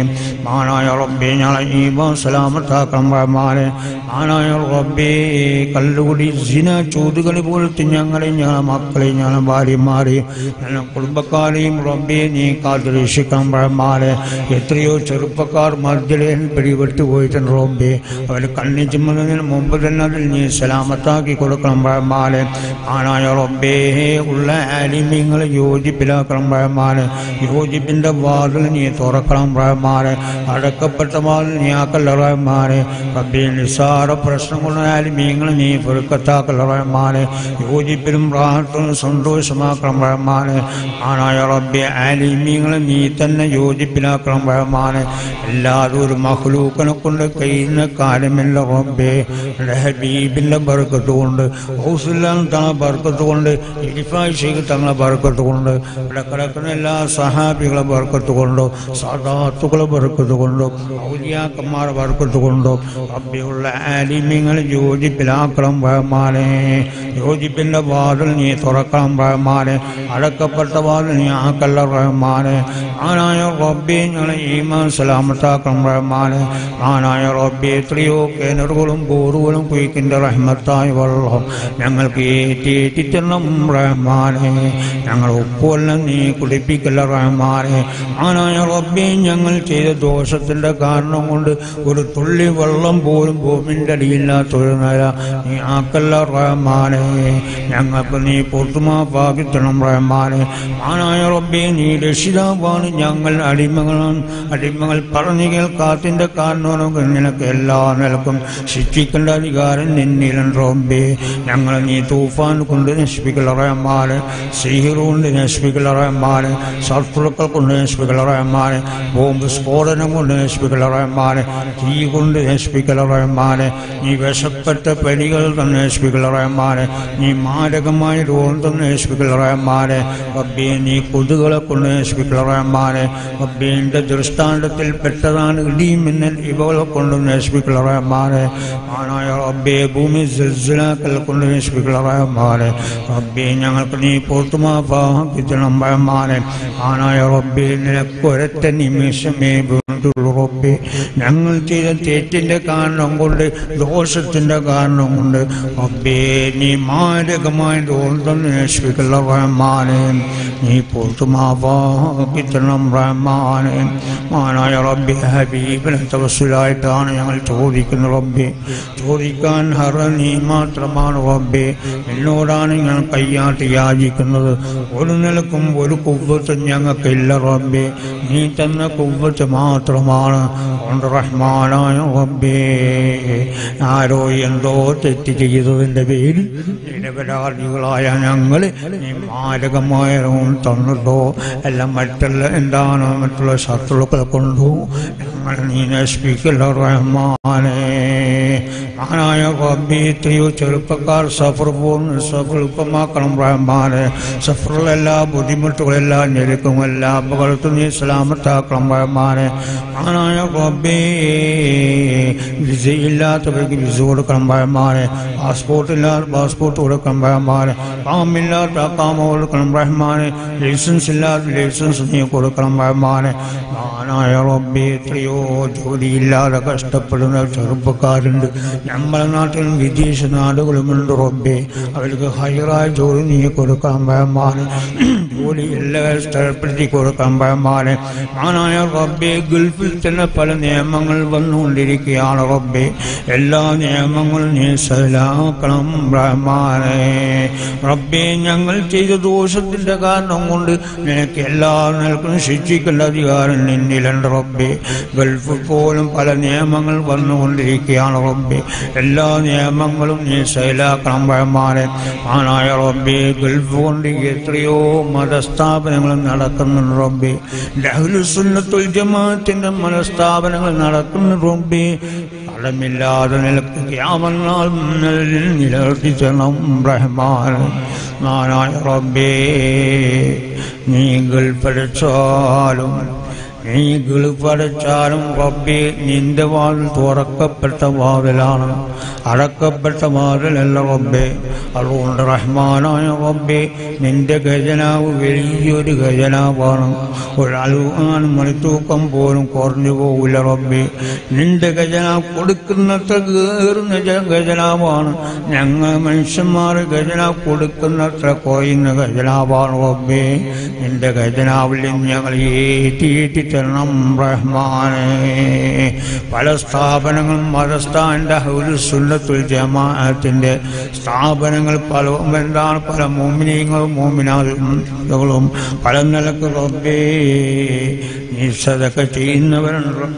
മാനായ റബ്ബേ ഞങ്ങളെ ഈമാൻ സലാമത്താക്കണം റഹ്മാനെ മാനായ റബ്ബേ കല്ലുകുടി സിന ചൂതുകളി പോലത്തെ ഞങ്ങളെ ഞങ്ങളെ മക്കളെ ഞങ്ങളെ ഭാര്യമാരെ ഞങ്ങളെ കുടുംബക്കാരെയും റബ്ബേ നീ കാത്തു രക്ഷിക്കണം റഹ്മാനെ എത്രയോ ചെറുപ്പക്കാർ മർദ്ദലയിൽ പിടിപെട്ടു പോയിട്ടുണ്ട് റബ്ബേ അവർ കണ്ണി ചുമന്നതിന് മുമ്പ് തന്നെ അതിൽ നീ സലാമത്താക്കി കൊടുക്കണം റഹ്മാനെ ആനായ റബ്ബേ ഉള്ള ആലിമ്യങ്ങളെ യോജിപ്പിലാക്കണം റഹ്മാനെ യോജിപ്പിന്റെ വാതിൽ നീ തുറക്കണം റഹ്മാനെ അടക്കപ്പെട്ട വാതിൽ നീ ആക്കല്ല റഹ്മാനെ റബ്ബേ നിസ്സാര പ്രശ്നങ്ങളുള്ള ആലിമ്യങ്ങൾ നീ പൊരുക്കത്താക്കല്ല റഹ്മാനെ യോജിപ്പിലും റാഹത്തിലും സന്തോഷമാക്കണം റഹ്മാനെ ആനായ റബ്ബെ ആലിമ്യങ്ങളെ നീ തന്നെ യോജിപ്പിലാക്കണം റഹ്മാനെ എല്ലാതും ഒരു മഹ്ലൂക്കനെ കൊണ്ട് കഴിയുന്ന കാര്യമില്ല റബ്ബേ എൻ്റെ ഹബീബിൻ്റെ ബർക്കത്ത് കൊണ്ട് ഹൗസുല്ലാൻ തങ്ങളെ ബർക്കത്ത് കൊണ്ട് ഇരിഫായ് ഷെയ്ഖ് തങ്ങളെ ബർക്കത്ത് കൊണ്ട് ഇവിടെ കിടക്കുന്ന എല്ലാ സഹാബികളെ ബർക്കത്ത് കൊണ്ടോ സാദാത്തുകളെ ബർക്കത്ത് കൊണ്ടോ ഔലിയാക്കന്മാരെ ബർക്കത്ത് കൊണ്ടോ റബ്ബിയുള്ള ആലിമ്യങ്ങളെ യോജിപ്പിലാക്കണം റഹ്മാനെ യോജിപ്പിൻ്റെ വാതിൽ നീ തുറക്കണം റഹ്മാനെ അടക്കപ്പെട്ട വാതിൽ നീ ആക്കല്ല റഹ്മാനെ ആനായ റബ്ബെ ഞങ്ങളെ ഈമാൻ സലാമത്താക്കണം റഹ്മാനെ ആനായ റബ്ബെ എത്രയോ കിണറുകളും ബോറുകളും കുയിക്കിൻ്റെ റഹ്മത്തായ വെള്ളം ഞങ്ങൾക്ക് ഏറ്റി തരണം റഹ്മാനെ ഞങ്ങൾ ഉപ്പുവെല്ലാം നീ കുടിപ്പിക്കല്ല റഹ്മാനെ ആനായ റബ്ബെ ഞങ്ങൾ ചെയ്ത ദോഷത്തിൻ്റെ കാരണം കൊണ്ട് ഒരു തുള്ളി വെള്ളം പോലും ഭൂമിൻ്റെ അടിയില്ലാത്തൊരു നില നീ ആക്കല്ല റഹ്മാനെ ഞങ്ങൾക്ക് നീ പൊട്ടുമാപ്പാക്കിത്തണം റഹ്മാനെ ആനായ റബ്ബെ നീ രക്ഷിതാവാണ് ഞങ്ങൾ അടിമകളാണ് അടിമകൾ പറഞ്ഞു കേൾക്കാത്തിൻ്റെ കാരണമാണ് നിനക്ക് എല്ലാ നിലക്കും ശിക്ഷിക്കേണ്ട അധികാരം നിന്നിലും റബ്ബേ ഞങ്ങൾ നീ തൂഫാൻ കൊണ്ട് നശിപ്പിക്കൽ റഹ്മാനെ സിഹിർ കൊണ്ട് നശിപ്പിക്കൽ റഹ്മാനെ ശത്രുക്കൾ കൊണ്ട് നശിപ്പിക്കൽ റഹ്മാനെ ബോംബ് സ്ഫോടനം കൊണ്ട് നശിപ്പിക്കൽ റഹ്മാനെ തീ കൊണ്ട് നശിപ്പിക്കൽ റഹ്മാനെ നീ വിഷപ്പെട്ട പനികൾ തന്നെ നശിപ്പിക്കൽ റഹ്മാനെ നീ മാരകമായ രോഗം തന്നെ നശിപ്പിക്കൽ റഹ്മാനെ റബ്ബേ നീ കൊതുകളെ കൊണ്ട് നശിപ്പിക്കൽ റഹ്മാനെ റബ്ബേൻ്റെ ദൃഷ്ടാന്തത്തിൽ പെട്ടതാണ് ഇടിയും മിന്നൽ ഇവകളെ കൊണ്ട് നശിപ്പിക്കൽ റഹ്മാനെ ആനായ റബ്ബേ ഭൂമി സിൽസിലാക്കൽ കൊണ്ട് നശിപ്പിക്കൽ റഹ്മാനെ റബ്ബേ ഞങ്ങൾക്ക് നീ പുറത്തുമാക്കിത്തണം റഹ്മാനെ ആനായ റബ്ബേ നിനക്ക് ഒരൊറ്റ നിമിഷമേ വീണ്ടുള്ളൂ റബ്ബേ ഞങ്ങൾ ചെയ്ത തെറ്റിൻ്റെ കാരണം കൊണ്ട് ദോഷത്തിൻ്റെ കാരണം കൊണ്ട് റബ്ബേ നീ മാരകമായ ദോഷം തന്നെ നശിപ്പിക്കൽ റഹ്മാനെ നീ പുറത്തുമാക്കിത്തണം റഹ്മാനെ മാനായ റബ്ബെ ഹബീബിനെ തവസ്സിലായിട്ടാണ് ഞങ്ങൾ ചോദിക്കുന്നത് റബ്ബെ ചോദിക്കാൻ ഹറ നീ മാത്രമാണ് റബ്ബെ എന്നോടാണ് ഞങ്ങൾ കയ്യാട്ടി യാചിക്കുന്നത് ഒരു നിലക്കും ഒരു കുവ്വത്തും ഞങ്ങൾക്കില്ല റബ്ബെ നീ തന്ന കുവ്വത്ത് മാത്രമാണ് അതുകൊണ്ട് റഹ്മാനായ റബ്ബേ ആരോ എന്തോ തെറ്റ് ചെയ്തതിൻ്റെ പേരിൽ നിരപരാധികളായ ഞങ്ങൾ നീ മാരകമായ രോഗം തന്നിട്ടോ എല്ലാം മറ്റുള്ള എന്താണ് മറ്റുള്ള ശത്രുക്കളെ കൊണ്ടു ഞങ്ങൾ നീ നശിപ്പിക്കല്ല റഹ്മാനേ മഹാനായ റബ്ബി എത്രയോ ചെറുപ്പക്കാർ സഫർ പോകുന്നു സഫർ എളുപ്പമാക്കണം റഹ്മാനെ സഫറിലെല്ലാ ബുദ്ധിമുട്ടുകളെല്ലാം ഞെരുക്കും എല്ലാ അപകടത്തും നീ സലാമത്താക്കണം റഹ്മാനെ മഹാനായ റബ്ബി വിസയില്ലാത്തവർക്ക് വിസ കൊടുക്കണം റഹ്മാനെ പാസ്പോർട്ട് ഇല്ലാത്ത പാസ്പോർട്ട് കൊടുക്കണം റഹ്മാനെ പാമില്ലാത്ത കാമ കൊടുക്കണം റഹ്മാനെ ലൈസൻസ് ഇല്ലാത്ത ലൈസൻസ് നീ കൊടുക്കണം റഹ്മാനെ മഹാനായ റബ്ബി എത്രയോ ജോലിയില്ലാതെ കഷ്ടപ്പെടുന്ന ചെറുപ്പക്കാരുണ്ട് നമ്മളെ നാട്ടിലും വിദേശ നാടുകളുമുണ്ട് റബ്ബേ അവർക്ക് ഹൈറായ ജോലി നീ കൊടുക്കാൻ ഭയമാണ് ജോലി എല്ലാ സ്ഥലപ്പെടുത്തി കൊടുക്കാൻ ഭയമാണ് മാനായ റബ്ബെ ഗൾഫിൽ തന്നെ പല നിയമങ്ങൾ വന്നുകൊണ്ടിരിക്കുകയാണ് റബ്ബെ എല്ലാ നിയമങ്ങളും നീ സലാക്കണം റഹ്മാനെ റബ്ബെ ഞങ്ങൾ ചെയ്ത ദോഷത്തിന്റെ കാരണം കൊണ്ട് നിനക്ക് എല്ലാ നിലക്കും ശിക്ഷിക്കേണ്ട അധികാരം നിന്നിലുണ്ട് റബ്ബെ ഗൾഫിൽ പോലും പല നിയമങ്ങൾ വന്നുകൊണ്ടിരിക്കുകയാണ് റബ്ബെ എല്ലാ നിയമങ്ങളും നീ സൈലാക്കണം റഹ്മാനെ ആനായ റബ്ബെ ഗൾഫ് കൊണ്ട് എത്രയോ മതസ്ഥാപനങ്ങൾ നടക്കുന്നുണ്ട് റബ്ബെ ലഹ്ലുസുന്നത്തുൽ ജമാഅത്തിന്റെ മതസ്ഥാപനങ്ങൾ നടക്കുന്നു റബ്ബെ കടമില്ലാതെ നിലക്ക് ക്യാമനാൾ നിലനിർത്തിച്ചണം റഹ്മാൻ നാനായ റബ്ബേ നീകൾ പഠിച്ചാലും നീകൾ പഠിച്ചാലും റബ്ബെ നിന്റെ വാതിൽ തുറക്കപ്പെട്ട വാതിലാണ് അടക്കപ്പെട്ട വാതിലല്ല റബ്ബെ അതുകൊണ്ട് റഹ്മാനായ റബ്ബെ നിന്റെ ഖജനാവ് വലിയൊരു ഖജനാവാണ് ഒരൽവാൻ മണിത്തൂക്കം പോലും കുറഞ്ഞു പോകില്ല റബ്ബെ നിന്റെ ഖജനാവ് കൊടുക്കുന്നത്ര കയറുന്ന ജ- ഖജനാവാണ് ഞങ്ങൾ മനുഷ്യന്മാർ ഖജനാവ് കൊടുക്കുന്നത്ര കുറയുന്ന ഖജനാവാണ് റബ്ബെ നിന്റെ ഖജനാവിൽ നിന്ന് ഞങ്ങൾ ഏറ്റിയേറ്റി തരണം റഹ്മാനെ പല സ്ഥാപനങ്ങളും മതസ്ഥാന്റെ സുന്നത്തുൽ ജമാഅത്തിന്റെ സ്ഥാപനങ്ങൾ പല എന്താണ് പല മോമിനിയങ്ങളും മോമിനാളും പല നിലക്ക് റബ്ബേ നീ സതൊക്കെ ചെയ്യുന്നവരുണ്ട്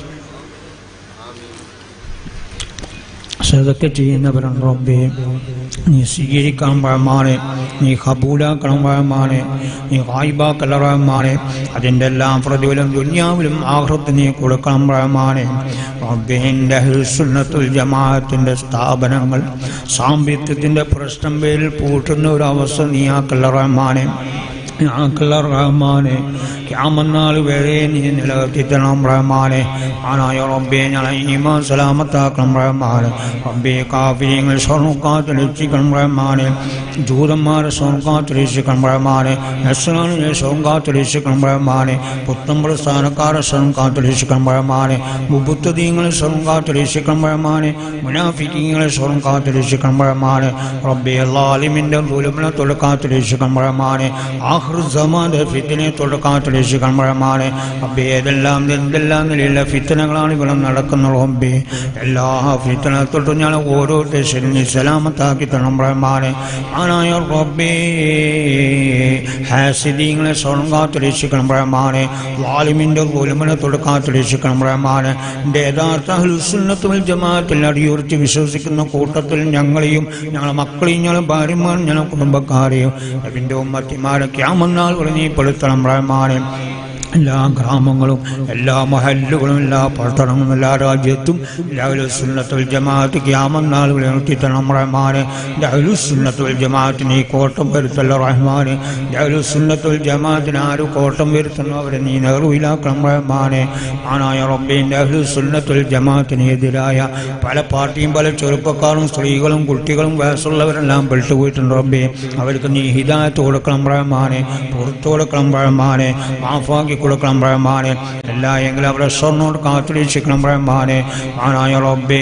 സതൊക്കെ ചെയ്യുന്നവരാണ് റബ്ബേ നീ സ്വീകരിക്കണം റഹ്മാനെ നീ കബൂലാക്കണം റഹ്മാനെ നീ വായ്പാക്കല്ല റഹ്മാനെ അതിൻ്റെ എല്ലാം പ്രതിഫലം ദുന്യാവിലും ആഹൃത്ത് നീ കൊടുക്കണം റഹ്മാനെ റബ്ബിൻ്റെ സുന്നത്തുൽ ജമാഅത്തിൻ്റെ സ്ഥാപനങ്ങൾ സാമ്പത്തികത്തിൻ്റെ പ്രശ്നം പേരിൽ പൂട്ടുന്ന ഒരു അവസ്ഥ നീ ആക്കല്ല റഹ്മാനെ ആക്കല്ല റഹ്മാനെ ക്യാമന്നാൾ വരെ നീ നിലനിർത്തി തരണം റഹ്മാനെ ആനായ റബ്ബെ ഞങ്ങളെ ഈമാൻ സലാമത്താക്കണം റഹ്മാനെ റബ്ബെ കാഫിര്യങ്ങൾ സ്വർണ്ണക്കാത്ത് രക്ഷിക്കണം റഹ്മാനെ ജൂതന്മാരെ സ്വർണ്ണക്കാത്ത് രക്ഷിക്കണം റഹ്മാനെ നസ്രാണിയെ സ്വർണ്ണക്കാത്ത് രക്ഷിക്കണം റഹ്മാനെ പുത്തമ്പള സ്ഥാനക്കാരെ സ്വർണ്ണക്കാത്ത് രക്ഷിക്കണം റഹ്മാനെ മുബുദ്ധദീങ്ങളെ സ്വർണ്ണക്കാത്ത് രക്ഷിക്കണം റഹ്മാനെ മുനാഫിക്കീങ്ങളെ സ്വർണ്ണക്കാത്ത് രക്ഷിക്കണം റഹ്മാനെ റബ്ബെ അല്ലാലിമിൻ്റെ ദുലബനെ തൊടുക്കാത്ത് രക്ഷിക്കണം റഹ്മാനെ ആഹ്റുസമാന്റെ ഫിത്തിനെ തൊടുക്കാത്ത് രക്ഷിക്കണം റഹ്മാനെ റബ്ബെ ഏതെല്ലാം എന്തെല്ലാം നിലയിലുള്ള ഫിത്തനകളാണ് ഇവിടെ നടക്കുന്ന റബ്ബെ എല്ലാ ഫിത്തന തൊട്ടും ഞാൻ ഓരോരുത്തർ ശരി സലാമത്താക്കി തരണം റഹ്മാനെ ആനായ റബ്ബേ ഹാസിദീങ്ങളെ സ്വർണ്ണാത്ത് രക്ഷിക്കണം റഹ്മാനെ വാലിമിൻ്റെ ഗോലുമനെ തൊടുക്കാത്ത് രക്ഷിക്കണം റഹ്മാനെ എൻ്റെ യഥാർത്ഥ ഹുസുന്നത്തുൽ ജമാഅത്തിൽ അടിയുറച്ച് വിശ്വസിക്കുന്ന കൂട്ടത്തിൽ ഞങ്ങളെയും ഞങ്ങളെ മക്കളെയും ഞങ്ങളെ ഭാര്യമാരും ഞങ്ങളെ കുടുംബക്കാരെയും അതിൻ്റെ ഉമ്മത്തിമാരെ ക്യാമന്നാൾ നീ പെടുത്തണം റഹ്മാനെ എല്ലാ ഗ്രാമങ്ങളും എല്ലാ മഹല്ലുകളും എല്ലാ പട്ടണങ്ങളും എല്ലാ രാജ്യത്തും സുന്നത്തുൽ ജമാഅത്ത് ക്യാമന്നാൾ വിളർത്തിത്തണം റഹ്മാനെ സുന്നത്തുൽ ജമാഅത്തിന് ഈ കോട്ടം വരുത്തല്ല റഹ്മാനെ സുന്നത്തുൽ ജമാഅത്തിന് ആര് കോട്ടം വരുത്തണം അവരെ നീ നെഹ്റുവിലാക്കണം റഹ്മാനെ ആനായ റബ്ബിൻ്റെ സുന്നത്തുൽ ജമാഅത്തിന് എതിരായ പല പാർട്ടിയും പല ചെറുപ്പക്കാരും സ്ത്രീകളും കുട്ടികളും വയസ്സുള്ളവരെല്ലാം പെട്ടുപോയിട്ടുണ്ട് റബ്ബേ അവർക്ക് നീ ഹിദായത്ത് കൊടുക്കണം റഹ്മാനെ പുറത്തു കൊടുക്കണം റഹ്മാനെ മാഫാക്കി കൊടുക്കണം റഹ്മാനെ എല്ലാ എങ്കിലും അവരെ സ്വർണ്ണോട് കാത്തുരക്ഷിക്കണം റഹ്മാനെ ആനായ റബ്ബേ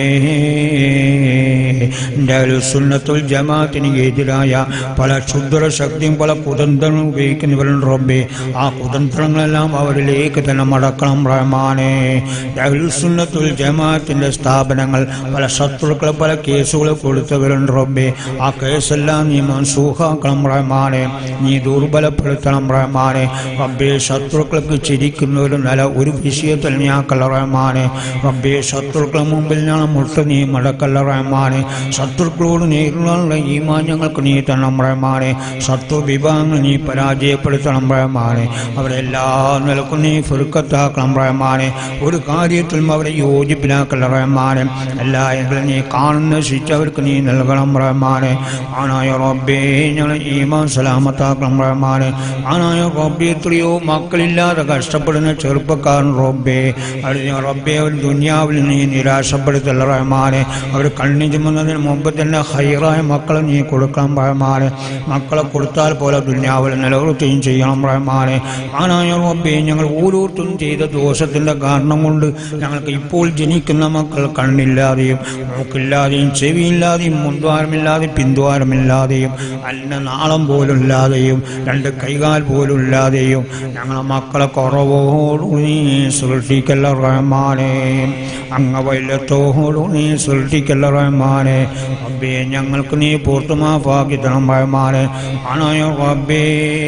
എൻ്റെ സുന്നത്തുൽ ജമാഅത്തിന് എതിരായ പല ക്ഷുദ്ര ശക്തിയും പല കുതന്ത്രങ്ങളും ഉപയോഗിക്കുന്നവരുണ്ട് റബ്ബേ ആ കുതന്ത്രങ്ങളെല്ലാം അവരിലേക്ക് തന്നെ മടക്കണം റഹ്മാനെ സുന്നത്തുൽ ജമാഅത്തിന്റെ സ്ഥാപനങ്ങൾ പല ശത്രുക്കൾ പല കേസുകൾ കൊടുത്തവരുണ്ട് റബ്ബേ ആ കേസെല്ലാം നീ മൻസൂഹാക്കണം റഹ്മാനെ നീ ദുർബലപ്പെടുത്തണം റഹ്മാനെ റബ്ബേ ശത്രുക്കൾക്ക് ചിരിക്കുന്ന ഒരു നില ഒരു വിഷയത്തിൽ നീ ആക്കല്ല റഹ്മാനെ റബ്ബേ ശത്രുക്കളുടെ മുമ്പിൽ ഞാൻ മുട്ട നീ മടക്കല്ല റഹ്മാനെ ശത്രുക്കളോട് നേരിടാനുള്ള ഈമാൻ ഞങ്ങൾക്ക് നീ തരണം റഹ്മാനെ ശത്രു വിഭാഗങ്ങൾ നീ പരാജയപ്പെടുത്തണം റഹ്മാനെ അവരെല്ലാ നിലക്കും നീ ഫുരുക്കത്താക്കണം റഹ്മാനെ ഒരു കാര്യത്തിലും അവരെ യോജിപ്പിലാക്കല്ല റഹ്മാനെ എല്ലാ എങ്കിലും നീ കാണുന്ന ശിക്ഷ അവർക്ക് നീ നൽകണം റഹ്മാനെ ആനായ റബ്ബേ ഞങ്ങൾ ഈമാൻ സലാമത്താക്കണം റഹ്മാനെ ആനായ റബ്ബെ എത്രയോ മക്കളില്ലാതെ ഇല്ലാതെ കഷ്ടപ്പെടുന്ന ചെറുപ്പക്കാരൻ റബ്ബേ അത് റബ്ബെ ഒരു ദുനിയാവിൽ നീ നിരാശപ്പെടുത്തല്ല റഹ്മാനെ അവർ കണ്ണി ചുമന്നതിന് മുമ്പ് തന്നെ ഹൈറായ മക്കളെ നീ കൊടുക്കണം റഹ്മാനെ മക്കളെ കൊടുത്താൽ പോലെ ദുനിയാവിൽ നിലനിർത്തുകയും ചെയ്യണം റഹ്മാനെ ആനായ റബ്ബെ ഞങ്ങൾ ഓരോരുത്തരും ചെയ്ത ദോഷത്തിന്റെ കാരണം കൊണ്ട് ഞങ്ങൾക്ക് ഇപ്പോൾ ജനിക്കുന്ന മക്കൾ കണ്ണില്ലാതെയും മൂക്കില്ലാതെയും ചെവിയില്ലാതെയും മുൻദ്വാരമില്ലാതെയും പിന്ദ്വാരമില്ലാതെയും അല്ല നാളം പോലും ഇല്ലാതെയും രണ്ട് കൈകാൽ പോലും ഇല്ലാതെയും ഞങ്ങളെ മക്കളെ കുറവോടു നീ സൃഷ്ടിക്കല്ല റഹ്മാനെ അംഗവൈലത്തോടു നീ സൃഷ്ടിക്കല്ല റഹ്മാനെ റബ്ബേ ഞങ്ങൾക്ക് നീ പൂർത്തുമാഫാക്കി തരണം റഹ്മാനെ ആണോ റബ്ബേ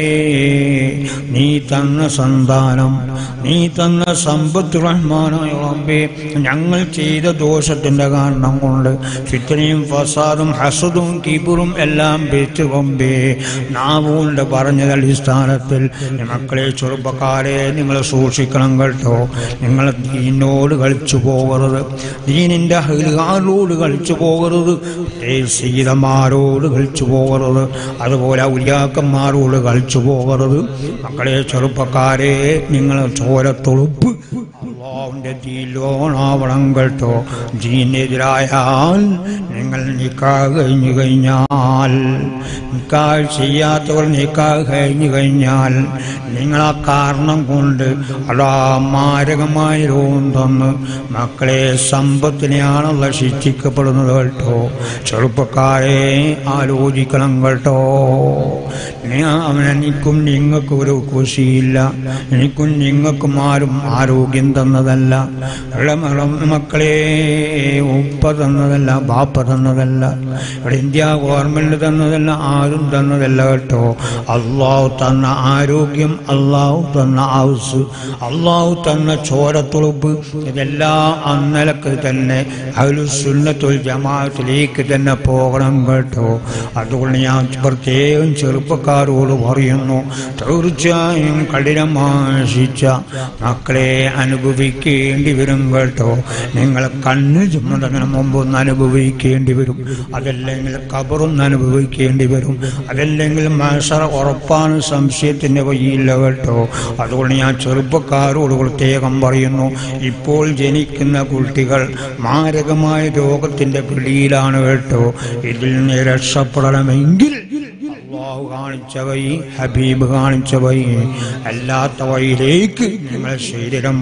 നീ തന്ന സന്താനം നീ തന്ന സമ്പത്ത് റഹ്മാനായ റബ്ബേ ഞങ്ങൾ ചെയ്ത ദോഷത്തിന്റെ കാരണം കൊണ്ട് ഫിത്തനയും ഫസാദും ഹസദും കിബുറും എല്ലാം വെച്ച് റബ്ബേ നാവുകൊണ്ട് പറഞ്ഞത് അടിസ്ഥാനത്തിൽ മക്കളെ ചെറുപ്പക്കാരെ നിങ്ങൾ സൂക്ഷിക്കണം കേട്ടോ നിങ്ങൾ ദീനോട് കളിച്ചു പോകരുത് ദീനിന്റെ ഹൈലുകാരോട് കളിച്ചു പോകരുത് സീതമാരോട് കളിച്ചു പോകരുത് അതുപോലെ ഉലിയാക്കന്മാരോട് കളിച്ചു പോകരുത് മക്കളെ ചെറുപ്പക്കാരെ നിങ്ങൾ ചോരത്തൊളുപ്പ് അള്ളാഹുവിന്റെ ദീലോണാവണം കേട്ടോ ദീനെതിരായാൽ നിങ്ങൾ നിക്കാഹ് കഴിഞ്ഞു കഴിഞ്ഞാൽ നിക്കാഹ് ചെയ്യാത്തവർ നിക്കാഹ് കഴിഞ്ഞു കഴിഞ്ഞാൽ നിങ്ങൾ ആ കാരണം കൊണ്ട് അതാ മാരകമായ രോഗം തന്ന് മക്കളെ സമ്പത്തിനെയാണുള്ള ശിക്ഷിക്കപ്പെടുന്നത് കേട്ടോ ചെറുപ്പക്കാരെ ആലോചിക്കണം കേട്ടോ അവൻ എനിക്കും നിങ്ങൾക്കും ഒരു കുശിയില്ല എനിക്കും നിങ്ങൾക്കും ആരും ആരോഗ്യം തന്നതല്ല ഇളം ഇളം മക്കളെ ഉപ്പ തന്നതല്ല ബാപ്പ തന്നതല്ല ഇവിടെ ഇന്ത്യ ഗവൺമെന്റ് തന്നതല്ല ആരും തന്നതല്ല കേട്ടോ അള്ളാഹു തന്ന ആരോഗ്യം അള്ളാഹു തന്ന ഹൗസ് അള്ളാഹു തന്ന ചോരത്തുളുപ്പ് ഇതെല്ലാം അന്നലക്ക് തന്നെ അതിൽ സുന്നത്തുൽ ജമാഅത്തിലേക്ക് തന്നെ പോകണം കേട്ടോ അതുകൊണ്ട് ഞാൻ പ്രത്യേകം ചെറുപ്പക്കാരോട് പറയുന്നു തീർച്ചയായും കഠിനമായ ശിക്ഷ മക്കളെ അനുഭവിക്കേണ്ടി വരും കേട്ടോ നിങ്ങൾ കണ്ണ് ചുമന്നതിന് മുമ്പ് ഒന്ന് അനുഭവിക്കേണ്ടി വരും അതല്ലെങ്കിൽ കബറൊന്ന് അനുഭവിക്കേണ്ടി വരും അതല്ലെങ്കിൽ മാഷറ ഉറപ്പാണ് സംശയത്തിന്റെ വഴിയില്ല കേട്ടോ അതുകൊണ്ട് ഞാൻ ചെറുപ്പക്കാരോട് പ്രത്യേകം പറയുന്നു ഇപ്പോൾ ജനിക്കുന്ന കുട്ടികൾ മാരകമായ രോഗത്തിന്റെ പിടിയിലാണ് കേട്ടോ ഇതിൽ നിന്ന് രക്ഷപ്പെടണമെങ്കിൽ അള്ളാഹു കാണിച്ച വഴി ഹബീബ് കാണിച്ച വഴി അല്ലാത്ത വഴിയിലേക്ക് നിങ്ങൾ ശരീരം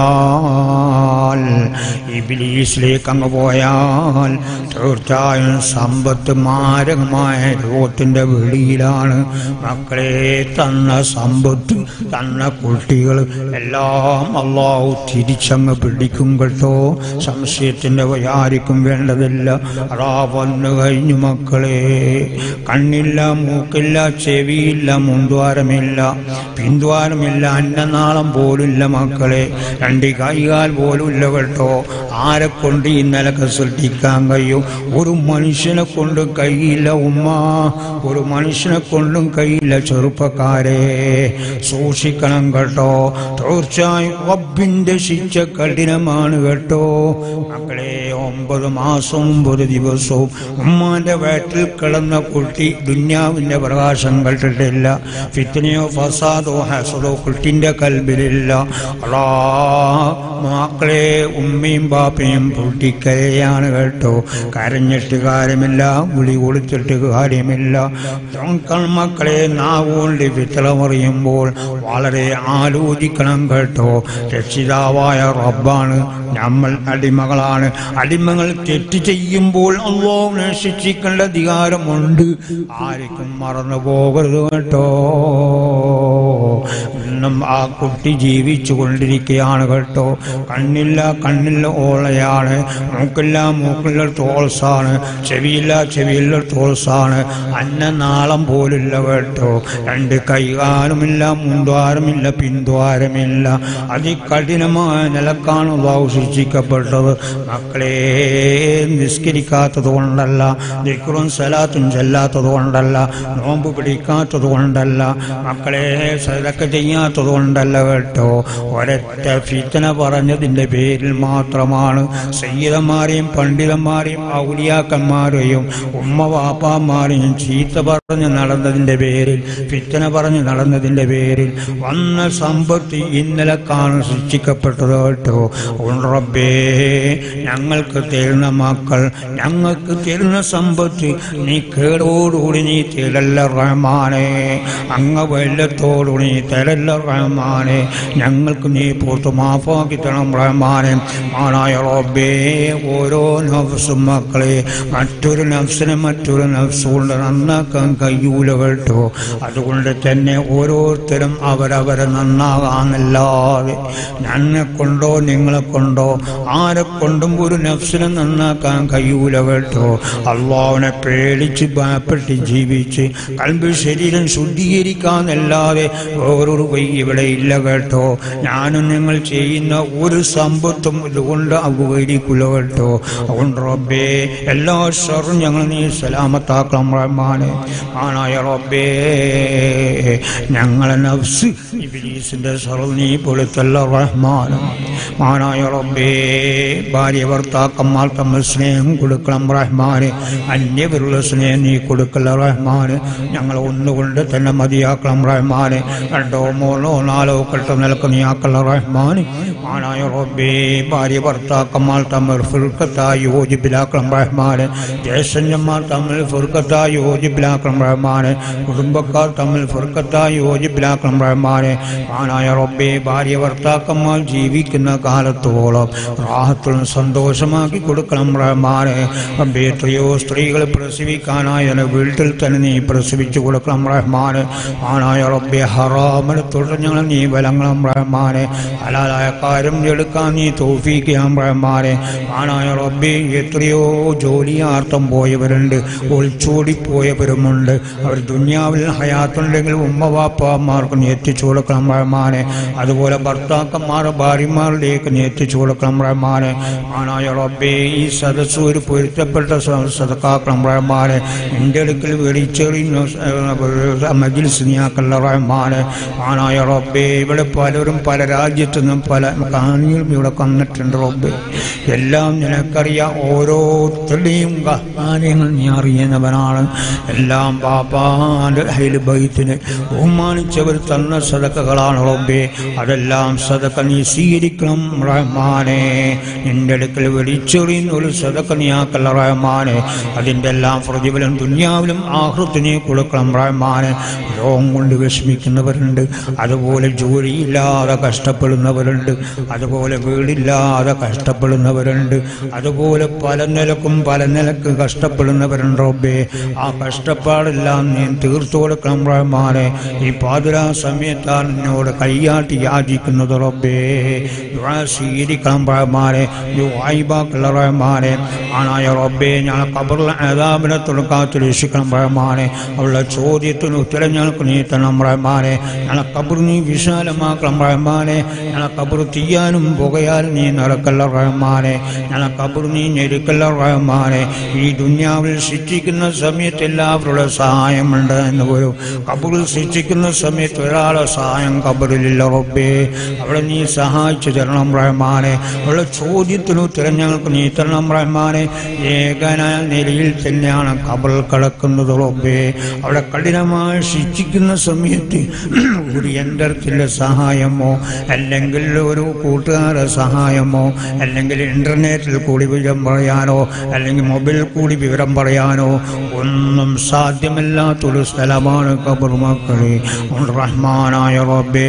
പോയാൽ ഇബിലീസിലേക്ക് അങ്ങ് പോയാൽ തീർച്ചയായും സമ്പത്ത് മാരകമായ രോഗത്തിന്റെ വെളിയിലാണ് മക്കളെ തന്ന സമ്പത്ത് തന്ന കുട്ടികൾ എല്ലാം അള്ളാഹു തിരിച്ചങ്ങ് പിടിക്കും കേട്ടോ സംശയത്തിന്റെ വയാരിക്കും വേണ്ടതില്ല അതാ വന്നു കഴിഞ്ഞു മക്കളെ കണ്ണില്ല മൂക്കില്ല ചെവിയില്ല മുൻദ്വാരമില്ല പിന്ദ്വാരമില്ല അന്നനാളം പോലുമില്ല മക്കളെ രണ്ട് കൈകാൽ പോലുമില്ല കേട്ടോ ആരെ കൊണ്ട് ഇന്നലൊക്കെ സൃഷ്ടിക്കാൻ കഴിയും ഒരു മനുഷ്യനെ കൊണ്ട് കഴിയില്ല ഉമ്മ ഒരു മനുഷ്യനെ കൊണ്ടും കഴിയില്ല ചെറുപ്പക്കാരെ സൂക്ഷിക്കണം കേട്ടോ തീർച്ചയായും റബ്ബിന്റെ ശിക്ഷ കഠിനമാണ് കേട്ടോ മക്കളെ ഒമ്പത് മാസവും ഒരു ദിവസവും ഉമ്മാന്റെ വയറ്റിൽ കിടന്ന കുട്ടി ദുന്യാവിന്റെ പ്രകാശം കണ്ടിട്ടില്ല ഫിത്തിനെയോ ഫസാദോ ഹസദോ കുട്ടിന്റെ കൽബിലില്ല അടാ മക്കളെ ഉമ്മയും ബാപ്പയും പൊട്ടിക്കരയാണ് കേട്ടോ കരഞ്ഞിട്ട് കാര്യമില്ല വിളി കൊടുത്തിട്ട് കാര്യമില്ല തൊങ്കൽ മക്കളെ നാവുകൊണ്ട് വിത്തളമറിയുമ്പോൾ വളരെ ആലോചിക്കണം കേട്ടോ രക്ഷിതാവായ റബ്ബാണ് നമ്മൾ അടിമകളാണ് അടിമകൾ തെറ്റ് ചെയ്യുമ്പോൾ അള്ളാഹുവിനെ ശിക്ഷിക്കേണ്ട അധികാരമുണ്ട് ആർക്കും മറന്നു പോകരുത് കേട്ടോ ഇന്നും ആ കുട്ടി ജീവിച്ചു കൊണ്ടിരിക്കുകയാണ് കേട്ടോ കണ്ണില്ല കണ്ണില്ല ഓളയാണ് മൂക്കില്ല മൂക്കില്ല ടോൾസാണ് ചെവിയില്ല ചെവിയില്ല ടോൾസാണ് അന്നനാളം പോലില്ല കേട്ടോ രണ്ട് കൈകാലുമില്ല മുൻദ്വാരമില്ല പിന്ദ്വാരമില്ല അതികഠിനമായ നിലക്കാണ് അള്ളാഹു ശിക്ഷിക്കപ്പെട്ടത് മക്കളെ നിസ്കരിക്കാത്തത് കൊണ്ടല്ല ദിക്റും സലാത്തും ചെല്ലാത്തത് കൊണ്ടല്ല നോമ്പ് പിടിക്കാത്തത് കൊണ്ടല്ല മക്കളെ സദ സതക്ക ചെയ്യാത്തത് കൊണ്ടല്ല കേട്ടോ ഒരൊറ്റ ഫിത്തന പറഞ്ഞതിന്റെ പേരിൽ മാത്രമാണ് സയ്യിദന്മാരെയും പണ്ഡിതന്മാരെയും ഔലിയാക്കന്മാരെയും ഉമ്മ വാപ്പാമാരെയും ചീത്ത പറഞ്ഞ് നടന്നതിന്റെ പേരിൽ ഫിത്തന പറഞ്ഞ് നടന്നതിന്റെ പേരിൽ വന്ന സമ്പത്ത് ഇന്നലെ കാണാൻ ശിക്ഷിക്കപ്പെട്ടത് കേട്ടോ അതുകൊണ്ട് റബ്ബേ ഞങ്ങൾക്ക് തരുന്ന മക്കൾ ഞങ്ങൾക്ക് തരുന്ന സമ്പത്ത് നീ കേടോടുകൂടി നീ തരല്ല റഹ്മാനെ അങ്ങ് വെള്ളത്തോടുകൂടി നീ തരല്ല റഹ്മാനെ ഞങ്ങൾക്ക് നീ പുറത്ത് മാഫാക്കി തരണം റഹ്മാനെ ആണായ റബ്ബേ ഓരോ നഫ്സും മക്കളെ മറ്റൊരു നഫ്സിനെ മറ്റൊരു നഫ്സ് കൊണ്ട് നന്നാക്കാൻ കഴിയൂല കേട്ടോ അതുകൊണ്ട് തന്നെ ഓരോരുത്തരും അവരവരെ നന്നാകാന്നല്ലാതെ ഞന്നെ കൊണ്ടോ നിങ്ങളെ കൊണ്ടോ ആരെ കൊണ്ടും ഒരു നഫ്സിനെ നന്നാക്കാൻ കഴിയൂല കേട്ടോ അള്ളാവിനെ പേടിച്ച് ഭയപ്പെട്ട് ജീവിച്ച് കൽബ് ശരീരം ശുദ്ധീകരിക്കാന്നല്ലാതെ വേറൊരു വഴി ഇവിടെ ഇല്ല കേട്ടോ ഞാനും നിങ്ങൾ ചെയ്യുന്ന ഒരു സമ്പത്തും ഇതുകൊണ്ട് ഉപകരിക്കില്ല കേട്ടോ അതുകൊണ്ട് റബ്ബേ എല്ലാ ഷറും ഞങ്ങൾ നീ സലാമത്താക്കണം റഹ്മാനെ ആണായ റബ്ബേ ഞങ്ങളെ നഫ്സ് ഇബ്ലീസിന്റെ ഷറു നീ പൊളുത്തല്ല റഹ്മാനും മാനായ റബ്ബേ ഭാര്യ ഭർത്താക്കന്മാർ തമ്മിൽ സ്നേഹം കൊടുക്കണം റഹ്മാന് അന്യവരുള്ള സ്നേഹം നീ കൊടുക്കല്ല റഹ്മാന് ഞങ്ങൾ ഒന്നുകൊണ്ട് തന്നെ മതിയാക്കണം റഹ്മാന് രണ്ടോ മൂന്നോ നാലോ കെട്ട് നിലക്ക് നീ ആക്കല്ല റഹ്മാന് മാനായ റബ്ബേ ഭാര്യ ഭർത്താക്കന്മാർ തമ്മിൽ ഫുർക്കത്തായി യോജിപ്പിലാക്കണം റഹ്മാന് ജ്യേഷ്ഠന്മാർ തമ്മിൽ ഫുർക്കത്തായി യോജിപ്പിലാക്കണം റഹ്മാന് കുടുംബക്കാർ തമ്മിൽ ഫുർക്കത്തായി യോജിപ്പിലാക്കണം റഹ്മാന് മാനായ റബ്ബേ ഭാര്യ ഭർത്താക്കന്മാർ ജീവിക്കുന്ന കാലത്തോളം റാഹത്തും സന്തോഷമാക്കി കൊടുക്കണം റഹ്മാനെ റബ്ബേ എത്രയോ സ്ത്രീകൾ പ്രസവിക്കാനായ വീട്ടിൽ തന്നെ നീ പ്രസവിച്ചു കൊടുക്കണം റഹ്മാന് ആനായ റബ്ബെ ഹറാമിന് തുടർഞ്ഞങ്ങൾ നീ ബലങ്ങളും റഹ്മാനെ ഹലാലായ കാര്യം എടുക്കാൻ നീ തോഫിക്കാം റഹ്മാനെ ആനായ റബ്ബെ എത്രയോ ജോലിയാർത്ഥം പോയവരുണ്ട് ഒളിച്ചോടി പോയവരുമുണ്ട് അവർ ദുന്യാവിൽ ഹയാത്തുണ്ടെങ്കിൽ ഉമ്മ വാപ്പമാർക്ക് നീ എത്തിച്ചു കൊടുക്കണം റഹ്മാനെ അതുപോലെ ഭർത്താക്കന്മാർ ഭാര്യമാരിലേക്ക് നീ എത്തിച്ചു കൊടുക്കണം റഹ്മാനെ ആനായ റബ്ബേ ഈ സദസ്സ് ഒരു പൊരുത്തപ്പെട്ട സ- സദക്കാക്കണം റഹ്മാനെ എൻ്റെ അടുക്കൽ വെളിച്ചെറിയുന്ന മജിൽസ് നീയാക്കല്ല റഹ്മാനെ ആനായ റബ്ബേ ഇവിടെ പലരും പല രാജ്യത്തു നിന്നും പല കാണികളും ഇവിടെ വന്നിട്ടുണ്ട് റബ്ബേ എല്ലാം നിനക്കറിയാം ഓരോരുത്തരുടെയും കാര്യങ്ങൾ നീ അറിയുന്നവനാണ് എല്ലാം ബാപ്പാന്റെ അഹില് ബൈത്തിന് ബഹുമാനിച്ചവർ തന്ന സദക്കകളാണ് റബ്ബേ അതെല്ലാം സദക്ക നീ സ്വീകരിക്കണം റഹ്മാനെ നിന്റെ അടുക്കൽ വെളിച്ചെറിയുന്ന ഒരു സദക്ക നീ ആക്കല്ല റഹ്മാനെ അതിൻ്റെ എല്ലാം പ്രതിഫലം ദുന്യാവിലും ആഹൃത്ത് നീ കൊടുക്കണം റഹ്മാനെ രോഗം കൊണ്ട് വിഷമിക്കുന്നവരുണ്ട് അതുപോലെ ജോലിയില്ലാതെ കഷ്ടപ്പെടുന്നവരുണ്ട് അതുപോലെ വീടില്ലാതെ കഷ്ടപ്പെടുന്നവരുണ്ട് അതുപോലെ പല നിലക്കും പല നിലക്ക് കഷ്ടപ്പെടുന്നവരുണ്ട് റബ്ബേ ആ കഷ്ടപ്പാടെല്ലാം നീ തീർത്തു കൊടുക്കണം റഹ്മാനെ ഈ പാതിരാ സമയത്താണ് എന്നോട് കൈയാട്ടി യാചിക്കുന്നത് റബ്ബേ ദുആ സ്വീകരിക്കണം റഹ്മാനെ വായിബാക്കുള്ള റഹ്മാനെ ആണായ റബ്ബേ ഞാൻ കബറിലെ ഏതാബിനെ തുറക്കാത്ത രക്ഷിക്കണം റഹ്മാനെ അവളുടെ ചോദ്യത്തിന് ഉത്തരം ഞങ്ങൾക്ക് നീ തരണം റഹ്മാനെ ഞങ്ങളെ കബർ നീ വിശാലമാക്കണം റഹ്മാനെ ഞങ്ങളെ കബർ തീയാനും പുകയാലും നീ നടക്കല്ല റഹ്മാനെ ഞങ്ങളെ കബർ നീ ഞെരുക്കല്ല റഹ്മാനെ ഈ ദുന്യാവിൽ ശിക്ഷിക്കുന്ന സമയത്ത് എല്ലാവരുടെ സഹായമുണ്ട് എന്ന് പോലും കബറിൽ ശിക്ഷിക്കുന്ന സമയത്ത് ഒരാളെ സഹായം കബറിലില്ല റബ്ബേ അവിടെ നീ സഹായിച്ചു തരണം റഹ്മാനെ അവളുടെ ചോദ്യത്തിന് ഉത്തരം ഞങ്ങൾക്ക് നീ തരണം റഹ്മാനെ ഏകനായ നിലയിൽ തന്നെയാണ് കബർ കിടക്കുന്നത് റബ്ബേ അവിടെ കഠിനമായി ശിക്ഷിക്കുന്ന സമയത്ത് ഒരു യന്ത്രത്തിൻ്റെ സഹായമോ അല്ലെങ്കിൽ ഒരു കൂട്ടുകാരുടെ സഹായമോ അല്ലെങ്കിൽ ഇന്റർനെറ്റിൽ കൂടി വിവരം പറയാനോ അല്ലെങ്കിൽ മൊബൈൽ കൂടി വിവരം പറയാനോ ഒന്നും സാധ്യമല്ലാത്തൊരു സ്ഥലമാണ് കബർ മക്കളെ റഹ്മാനായ റബ്ബേ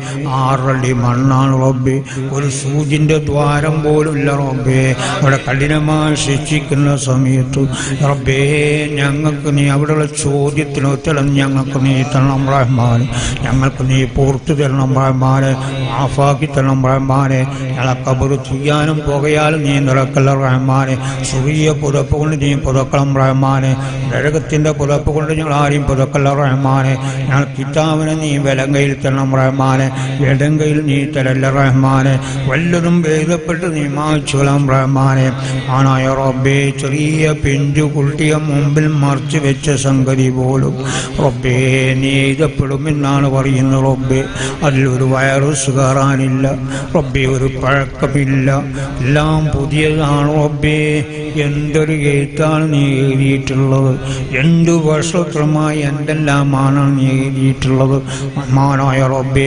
ആറടി മണ്ണാണ് റബ്ബേ ഒരു സൂചിന്റെ ദ്വാരം പോലും ഇല്ല റബ്ബേ അവിടെ കഠിനമായി ശിക്ഷിക്കുന്ന സമയത്ത് റബ്ബേ ഞങ്ങൾക്ക് നീ അവിടെയുള്ള ചോദ്യത്തിന് ഉത്തരം ഞങ്ങൾക്ക് നീ തരണം റഹ്മാൻ ഞങ്ങൾക്ക് നീ പൂർത്തു തരണം റഹ്മാനെ മാഫാക്കി തരണം റഹ്മാനെ ഞങ്ങളെ കബറ് ചെയ്യാനും പുകയാലും നീ നിറക്കല്ല റഹ്മാനെ സുറിയ പുതപ്പ് കൊണ്ട് നീ പുതക്കണം റഹ്മാനെ നരകത്തിന്റെ പുതപ്പ് കൊണ്ട് ഞങ്ങൾ ആരെയും പുതക്കല്ല റഹ്മാനെ ഞങ്ങൾ കിതാവിനെ നീ വിലങ്കയിൽ തരണം റഹ്മാനെ ഇടങ്കയിൽ നീ തരല്ല റഹ്മാനെ വല്ലതും ഭേദപ്പെട്ട് നീ മാച്ചുകളാം റഹ്മാനെ ആണായ റബ്ബേ ചെറിയ പിഞ്ചു കുട്ടിയെ മുമ്പിൽ മറച്ചു വെച്ച സംഗതി പോലും റബ്ബേ നീ എഴുതപ്പെടുമെന്നാണ് പറയുന്നു റബ്ബെ അതിലൊരു വൈറസ് കയറാനില്ല റബ്ബെ ഒരു പഴക്കമില്ല എല്ലാം പുതിയതാണ് റബ്ബെ എന്തൊരു എഴുത്താണ് നീ എഴുതിയിട്ടുള്ളത് എന്ത് വർഷത്രമായി എന്തെല്ലാമാണ് നീ എഴുതിയിട്ടുള്ളത് മാനായ റബ്ബേ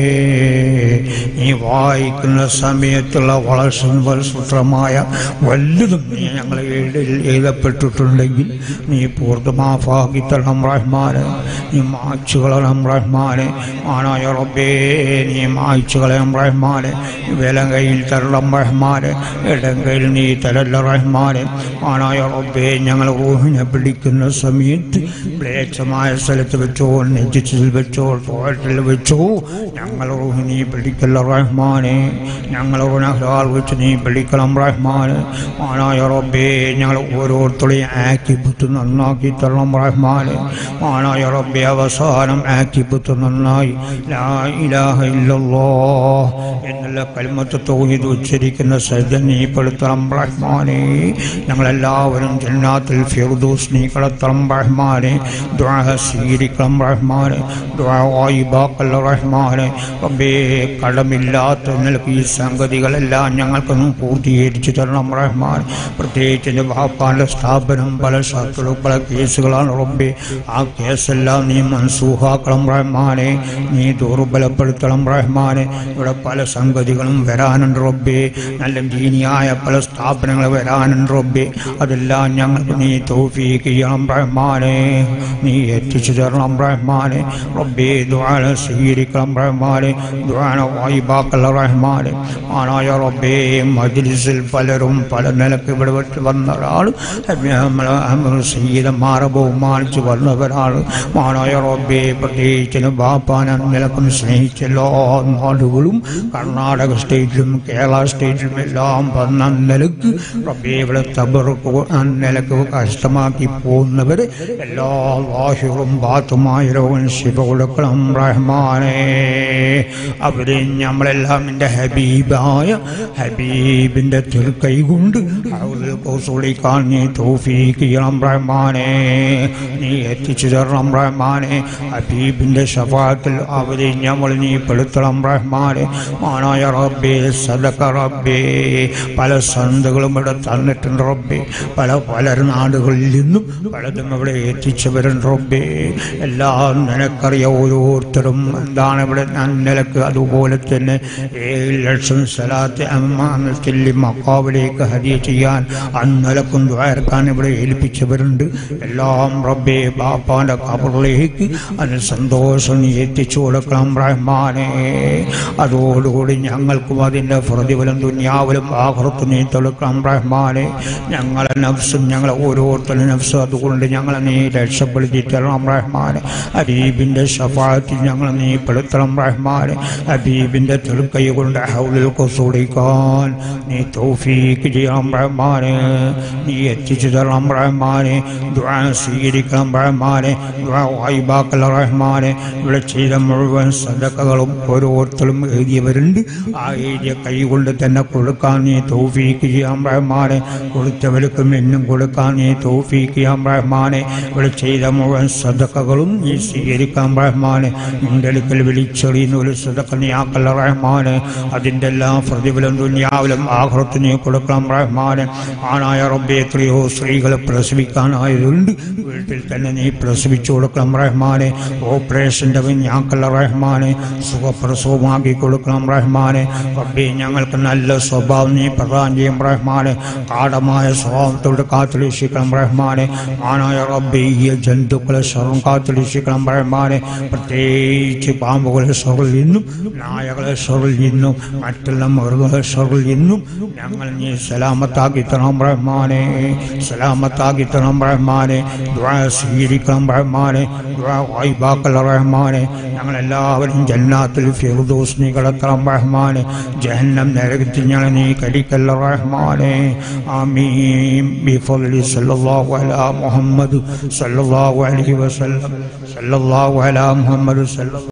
നീ വായിക്കുന്ന സമയത്തുള്ള വളരെ സൂത്രമായ വലുതും നീ ഞങ്ങളെ എഴുതി- എഴുതപ്പെട്ടിട്ടുണ്ടെങ്കിൽ നീ പൂർണ്ണമാഫാക്കി തരണം റഹ്മാനെ നീ മായ്ച്ചു കളണം റഹ്മാനെ മാനായ റബ്ബേ നീ മായ്ച്ചു കളയാം റഹ്മാനെ വിലം കയ്യിൽ തരണം റഹ്മാനെ ഇടം കയ്യിൽ നീ തരല്ല റഹ്മാനെ മാനായ റബ്ബേ ഞങ്ങൾ ഊഹിനെ പിടിക്കുന്ന സമയത്ത് മ്ലേച്ഛമായ സ്ഥലത്ത് വെച്ചോ നെജിച്ചിൽ വെച്ചോ ടോയ്ലറ്റിൽ വെച്ചോ ഞങ്ങൾ ഊഹി നീ പിടിക്കല്ല റഹ്മാനെ ഞങ്ങൾ ഊഹ്ലാൽ വെച്ച് നീ പിടിക്കണം റഹ്മാനെ മാനായ റബ്ബേ ഞങ്ങൾ ഓരോരുത്തരെയും ആക്കിപ്പുത്ത് നന്നാക്കി തരണം റഹ്മാനെ മാനായ റബ്ബേ അവസാനം ആക്കിപ്പുത്ത് നന്നായി ലാ ഇലാഹ ഇല്ലല്ലോ എന്നുള്ള കൽമത്ത് തോന്നിയത് ഉച്ചരിക്കുന്ന സജ്ജൻ നീ പെടുത്തണം റഹ്മാനെ ഞങ്ങളെല്ലാവരും ജന്നാത്തിൽ ഫിർദൂസ് നീ കടത്തണം റഹ്മാനെ ദ്വാഹ സ്വീകരിക്കണം റഹ്മാനെ ദ്വായിബാക്കല്ല റഹ്മാനെ റബ്ബേ കടമില്ലാത്ത നിലക്ക് ഈ സംഗതികളെല്ലാം ഞങ്ങൾക്കൊന്നും പൂർത്തീകരിച്ചു തരണം റഹ്മാൻ പ്രത്യേകിച്ച് എൻ്റെ ബാപ്പാൻ്റെ സ്ഥാപനം പല ഷർട്ടുകളും പല കേസുകളാണ് റബ്ബേ ആ കേസെല്ലാം നീ മൻസൂഹാക്കണം റഹ്മാനെ നീ ദുർബലപ്പെടുത്തണം റഹ്മാനെ ഇവിടെ പല സംഗതികളും വരാനുണ്ട് റബ്ബേ നല്ല ദീനിയായ പല സ്ഥാപനങ്ങൾ വരാനുണ്ട് റബ്ബേ അതെല്ലാം ഞങ്ങൾക്ക് നീ തൗഫീഖ് ചെയ്യണം റഹ്മാനെ നീ എത്തിച്ചു തരണം റഹ്മാനെ റബ്ബേ ദുആന സ്വീകരിക്കണം റഹ്മാനെ ദുആന വായിബാക്കല്ല റഹ്മാനെ ആനായ റബ്ബേ മജ്ലിസിൽ പലരും പല നിലക്ക് ഇവിടെ വെച്ച് വന്ന ഒരാൾ നമ്മളെ സീതന്മാരെ ബഹുമാനിച്ച് വന്നവരാണ് മാനായ റബ്ബേ പ്രത്യേകിച്ച് ബാപ്പാൻ നിലക്കും സ്നേഹിച്ച എല്ലാ നാടുകളും കർണാടക സ്റ്റേറ്റിലും കേരള സ്റ്റേറ്റിലും എല്ലാം വന്ന നിലക്ക് റബ്ബേ ഇവിടെ തബർക്ക് നിലക്ക് കഷ്ടമാക്കി പോകുന്നവർ എല്ലാ വാഹിറും ബാത്തുമായ രോഗം ശിവ കൊടുക്കണം റഹ്മാനെ അവരെ നമ്മളെല്ലാം എൻ്റെ ഹബീബായ ഹബീബിൻ്റെ തിരുക്കൈ കൊണ്ട് കൗസുളിക്കാൻ നീ തോഫീക്ക് ചെയ്യണം റഹ്മാനെ നീ എത്തിച്ചു തരണം റഹ്മാനെ ഹബീബിൻ്റെ ഷഫാത്തിൽ അവരെ നമ്മൾ നീ പെടുത്തണം റഹ്മാനെ മാനായ റബ്ബേ സദക റബ്ബേ പല സന്തുകളും ഇവിടെ തന്നിട്ടുണ്ട് റബ്ബേ പല പല നാടുകളിൽ നിന്നും പലതും ഇവിടെ എത്തിച്ചവരുണ്ട് റബ്ബേ എല്ലാം നിനക്കറിയാം ഓരോരുത്തരും എന്താണ് ഇവിടെ ഞാൻ നിലക്ക് അതുപോലെ തന്നെ ഏഴ് ലക്ഷം സ്ഥലത്ത് അമ്മാനത്തിൽ മക്കാവിലേക്ക് ഹരിയ ചെയ്യാൻ അന്നലക്കും ദ്വാരക്കാൻ ഇവിടെ ഏൽപ്പിച്ചവരുണ്ട് എല്ലാം റബ്ബേ ബാപ്പാന്റെ കബറിലേക്ക് അതിന് സന്തോഷം നീ എത്തിച്ചു കൊടുക്കണം റഹ്മാനെ അതോടുകൂടി ഞങ്ങൾക്കും അതിൻ്റെ പ്രതിഫലം ദുന്യാവിലും ആഹൃത്ത് നീ തെളുക്കണം റഹ്മാനെ ഞങ്ങളെ നഫ്സും ഞങ്ങളെ ഓരോരുത്തരും നഫ്സും അതുകൊണ്ട് ഞങ്ങളെ നീ രക്ഷപ്പെടുത്തി തരണം റഹ്മാനെ ഹബീബിൻ്റെ ഷഫാത്തിൽ ഞങ്ങളെ നീ പെടുത്തണം റഹ്മാനെ ഹബീബിൻ്റെ തെളുക്കൈ കൊണ്ട് ഹൗലിൽ കൊസൂടിക്കാൻ നീ തൗഫീക്ക് ചെയ്യണം റഹ്മാനെ നീ എത്തിച്ചു തരണം റഹ്മാനെ ദുആ സ്വീകരിക്കണം റഹ്മാനെ ദുആ വായിബാക്കൽ റഹ്മാനെ ഇവിടെ ചെയ്ത മുഴുവൻ സദക്കകളും ഓരോരുത്തരും എഴുതിയവരുണ്ട് ആ എഴുതിയ കൈ കൊണ്ട് തന്നെ കൊടുക്കാൻ നീ തൗഫീക്ക് ചെയ്യാൻ റഹ്മാനെ കൊടുത്തവർക്കും എന്നും കൊടുക്കാൻ നീ തൗഫീക്ക് ചെയ്യാൻ റഹ്മാനെ ഇവിടെ ചെയ്ത മുഴുവൻ സദക്കകളും നീ സ്വീകരിക്കാൻ റഹ്മാനെ നിന്റെ അടുക്കൽ വിളിച്ചെറിയുന്ന ഒരു സദക്ക നീ ആക്കല്ല റഹ്മാനെ അതിൻ്റെ എല്ലാം പ്രതിഫലം ദുന്യാവിലും ആഹൃത്ത് നീ കൊടുക്കണം റഹ്മാനെ ആണായ റബ്ബെ എത്രയോ സ്ത്രീകളെ പ്രസവിക്കാനായതുണ്ട് വീട്ടിൽ തന്നെ നീ പ്രസവിച്ചു കൊടുക്കണം റഹ്മാനെ ഓപ്പറേഷൻ്റെ ഞാക്കല്ല റഹ്മാനെ സുഖപ്രസവമാക്കി കൊടുക്കണം റഹ്മാനെ റബ്ബെ ഞങ്ങൾക്ക് നല്ല സ്വഭാവം നീ പ്രദാനം ചെയ്യും റഹ്മാനെ കാടമായ സ്വഭാവത്തോട് കാത്തുരക്ഷിക്കണം റഹ്മാനെ ആണായ റബ്ബെ ഈ ജന്തുക്കളെ സർവം കാത്തുരക്ഷിക്കണം റഹ്മാനെ പ്രത്യേകിച്ച് പാമ്പുകളെ സ്വർറിൽ നിന്നും നായകളെ സ്വർറിൽ നിന്നും മറ്റുള്ള മൃഗങ്ങളെ സ്വർറിൽ നിന്നും ഞങ്ങൾ നീ സലാമത്താക്കി തരണം റഹ്മാനെ സലാമത്താക്കി തരണം റഹ്മാനെ ദുആ സ്വീകരിക്കണം റഹ്മാനെ ദുആ വായിബാക്കൽ റഹ്മാനെ ഞങ്ങളെല്ലാവരും ജന്നാത്തിൽ ഫിർദൂസ് നീ കടത്തണം റഹ്മാനെ ജഹന്നം നരകത്തിൽ ഞങ്ങൾ നീ കടിക്കല്ല റഹ്മാനെ ആമീൻ ബിഫضل സല്ലല്ലാഹു അലാ മുഹമ്മദ് സല്ലല്ലാഹു അലൈഹി വസല്ലം സല്ലല്ലാഹു അലാ മുഹമ്മദ് സല്ലല്ലാഹു